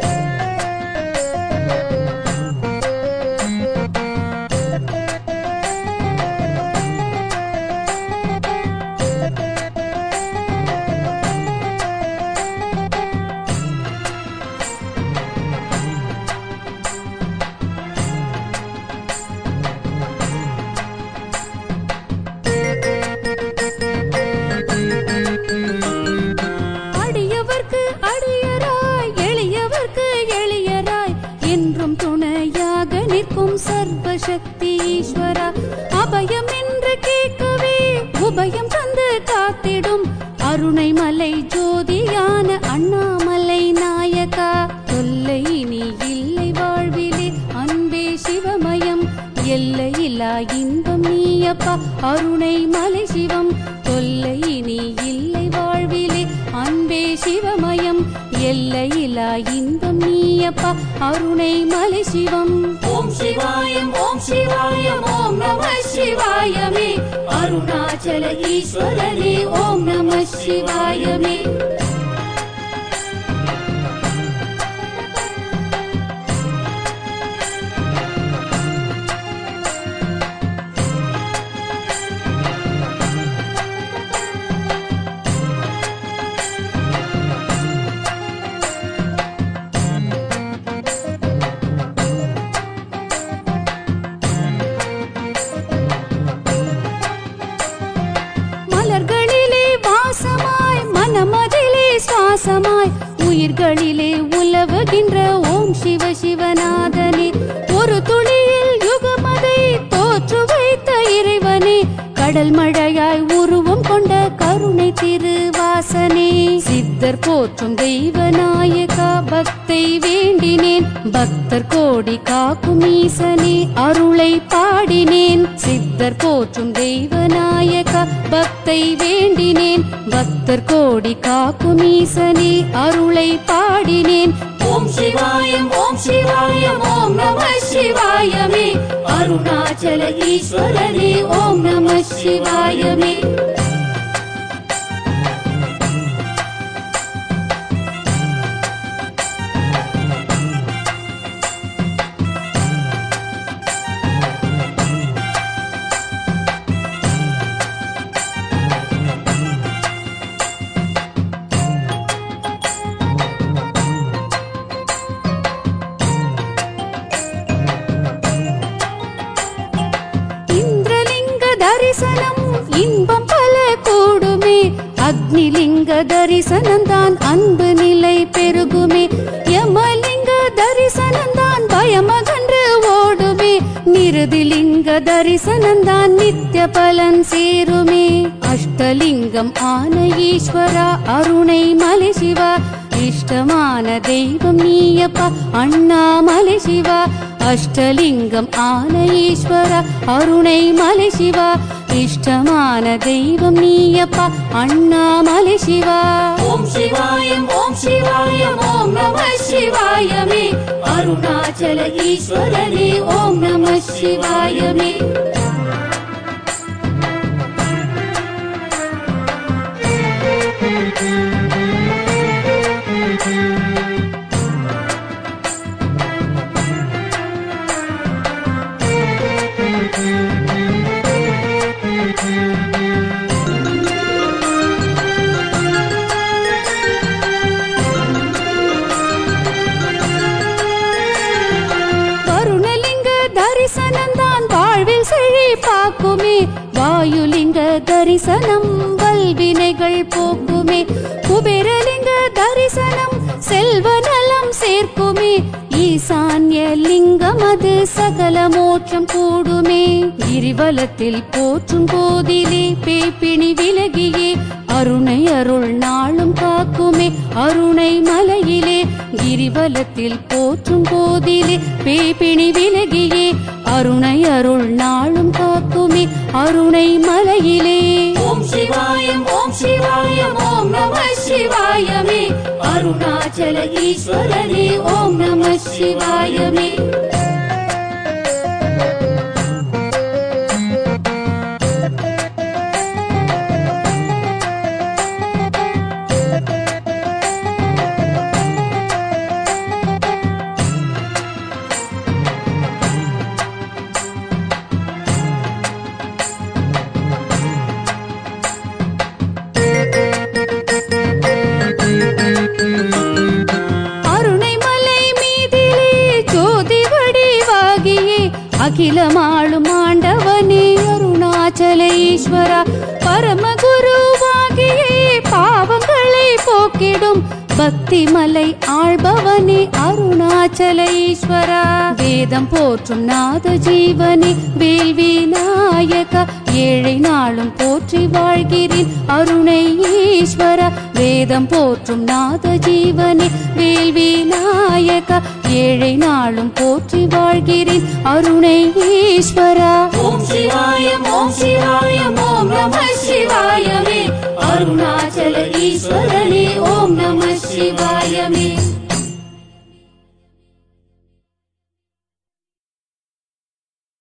[SPEAKER 3] அடியவர்க்கு அடியராய் எளியவர்க்கு எளியராய் என்றும் துணையாக நிற்கும் சர்வசக்தி ஈஸ்வரா அபயம் என்று கேட்கவே உபயம் தந்து காத்திடும் அருணை மலை ஜோதியான அண்ணாமலை நாயகா தொல்லை இனி இல்லை வாழ்விலே அன்பே சிவமயம் எல்லையில்லா இன்பம் நீயப்பா அருணை மலை சிவம் தொல்லை இனி இல்லை வாழ்விலே அன்பே சிவமயம் எல்லையில்லா இன்பம் நீயப்பா அருணை மலை சிவம்
[SPEAKER 2] ஓம் சிவாயம் ஓம் சிவாயம் ஓம் நம சிவாய மே அருணாச்சல ஈஸ்வரனே ஓம் நம சிவாய மே
[SPEAKER 3] கடல் மழையாய் உருவம் கொண்ட கருணை திருவாசனே சித்தர் போற்றும் தெய்வநாயகா பக்தை வேண்டினேன் பக்தர் கோடி காக்கும் ஈசனே அருளை பாடினேன் சித்தர் போற்றும் தெய்வநாயகா பக்தை வேண்டினேன் பக்தர் கோடி காக்கும் ஈசனே அருளை பாடினேன்
[SPEAKER 2] ஓம் சிவாயம் ஓம் சிவாயம் ஓம் நம சிவாயமே அருணாச்சல ஈஸ்வரனே ஓம் நம சிவாயமே
[SPEAKER 3] இந்திரலிங்க தரிசனம் இன்பம் பல கூடுமே அக்னிலிங்க தரிசனம் தான் அன்பு நிலை பெருகுமே யமலிங்க தரிசனம் தான் பயமகன்று ஓடுமே நிருதிலிங்க தரிசனம் தான் நித்திய பலன் சேருமே அஷ்டலிங்கம் ஆன ஈஸ்வரா அருணை மலை சிவா இஷ்டமான தெய்வம் நீயப்பா அண்ணாமலை சிவா அஷ்டலிங்கம் ஆன ஈஸ்வரா அருணை மலை சிவா இஷ்டமான தெய்வம் நீயப்பா அண்ணாமலை சிவா
[SPEAKER 2] ஓம் சிவாயம் ஓம் சிவாயம் ஓம் நம சிவாயமே அருணாச்சல ஈஸ்வரனே ஓம் நம சிவாயமே
[SPEAKER 3] வருணலிங்க தரிசனம் தான் வாழ்வில் செழிப்பாக்குமே வாயுலிங்க தரிசனம் வல்வினைகள் போக்குமே குபேரலிங்க தரிசனம் செல்வ நலம் சேர்க்குமே ஈசான்ய லிங்கம் அது சகல மோட்சம் கூடுமே கிரிவலத்தில் போற்றும் போதிலே பேப்பிணி விலகியே அருணை அருள் நாளும் காக்குமே அருணை மலையிலே கிரிவலத்தில் போற்றும் போதிலே பேப்பிணி விலகியே அருணை அருள் நாளும் காக்குமே அருணை மலையிலே
[SPEAKER 2] ஓம் சிவாயம் ஓம் சிவாயம் ஓம் நம சிவாயமே அருணாச்சல ஈஸ்வரனே ஓம் நம சிவாயமே
[SPEAKER 3] அருணை மலை மீதிலே ஜோதி வடிவாகியே அகிலமாளும் ஆண்டவனே அருணாச்சல ஈஸ்வரா பரமகுருவாகியே பாவங்களை போக்கிடும் பக்தி மலை ஆள்பவனே அருணாச்சல ஈஸ்வரா வேதம் போற்றும் நாத ஜீவனே வேல்வி நாயகா ஏழை நாளும் போற்றி வாழ்கிறேன் அருணை ஈஸ்வரா வேதம் போற்றும் நாத ஜீவனே வேல்வி நாயகா ஏழை நாளும் போற்றி வாழ்கிறேன் அருணை ஈஸ்வரா
[SPEAKER 2] ஓம் சிவாயம் ஓம் சிவாயம் ஓம் நம சிவாயமே அருணாச்சல ஈஸ்வரனே ஓம் நம சிவாயமே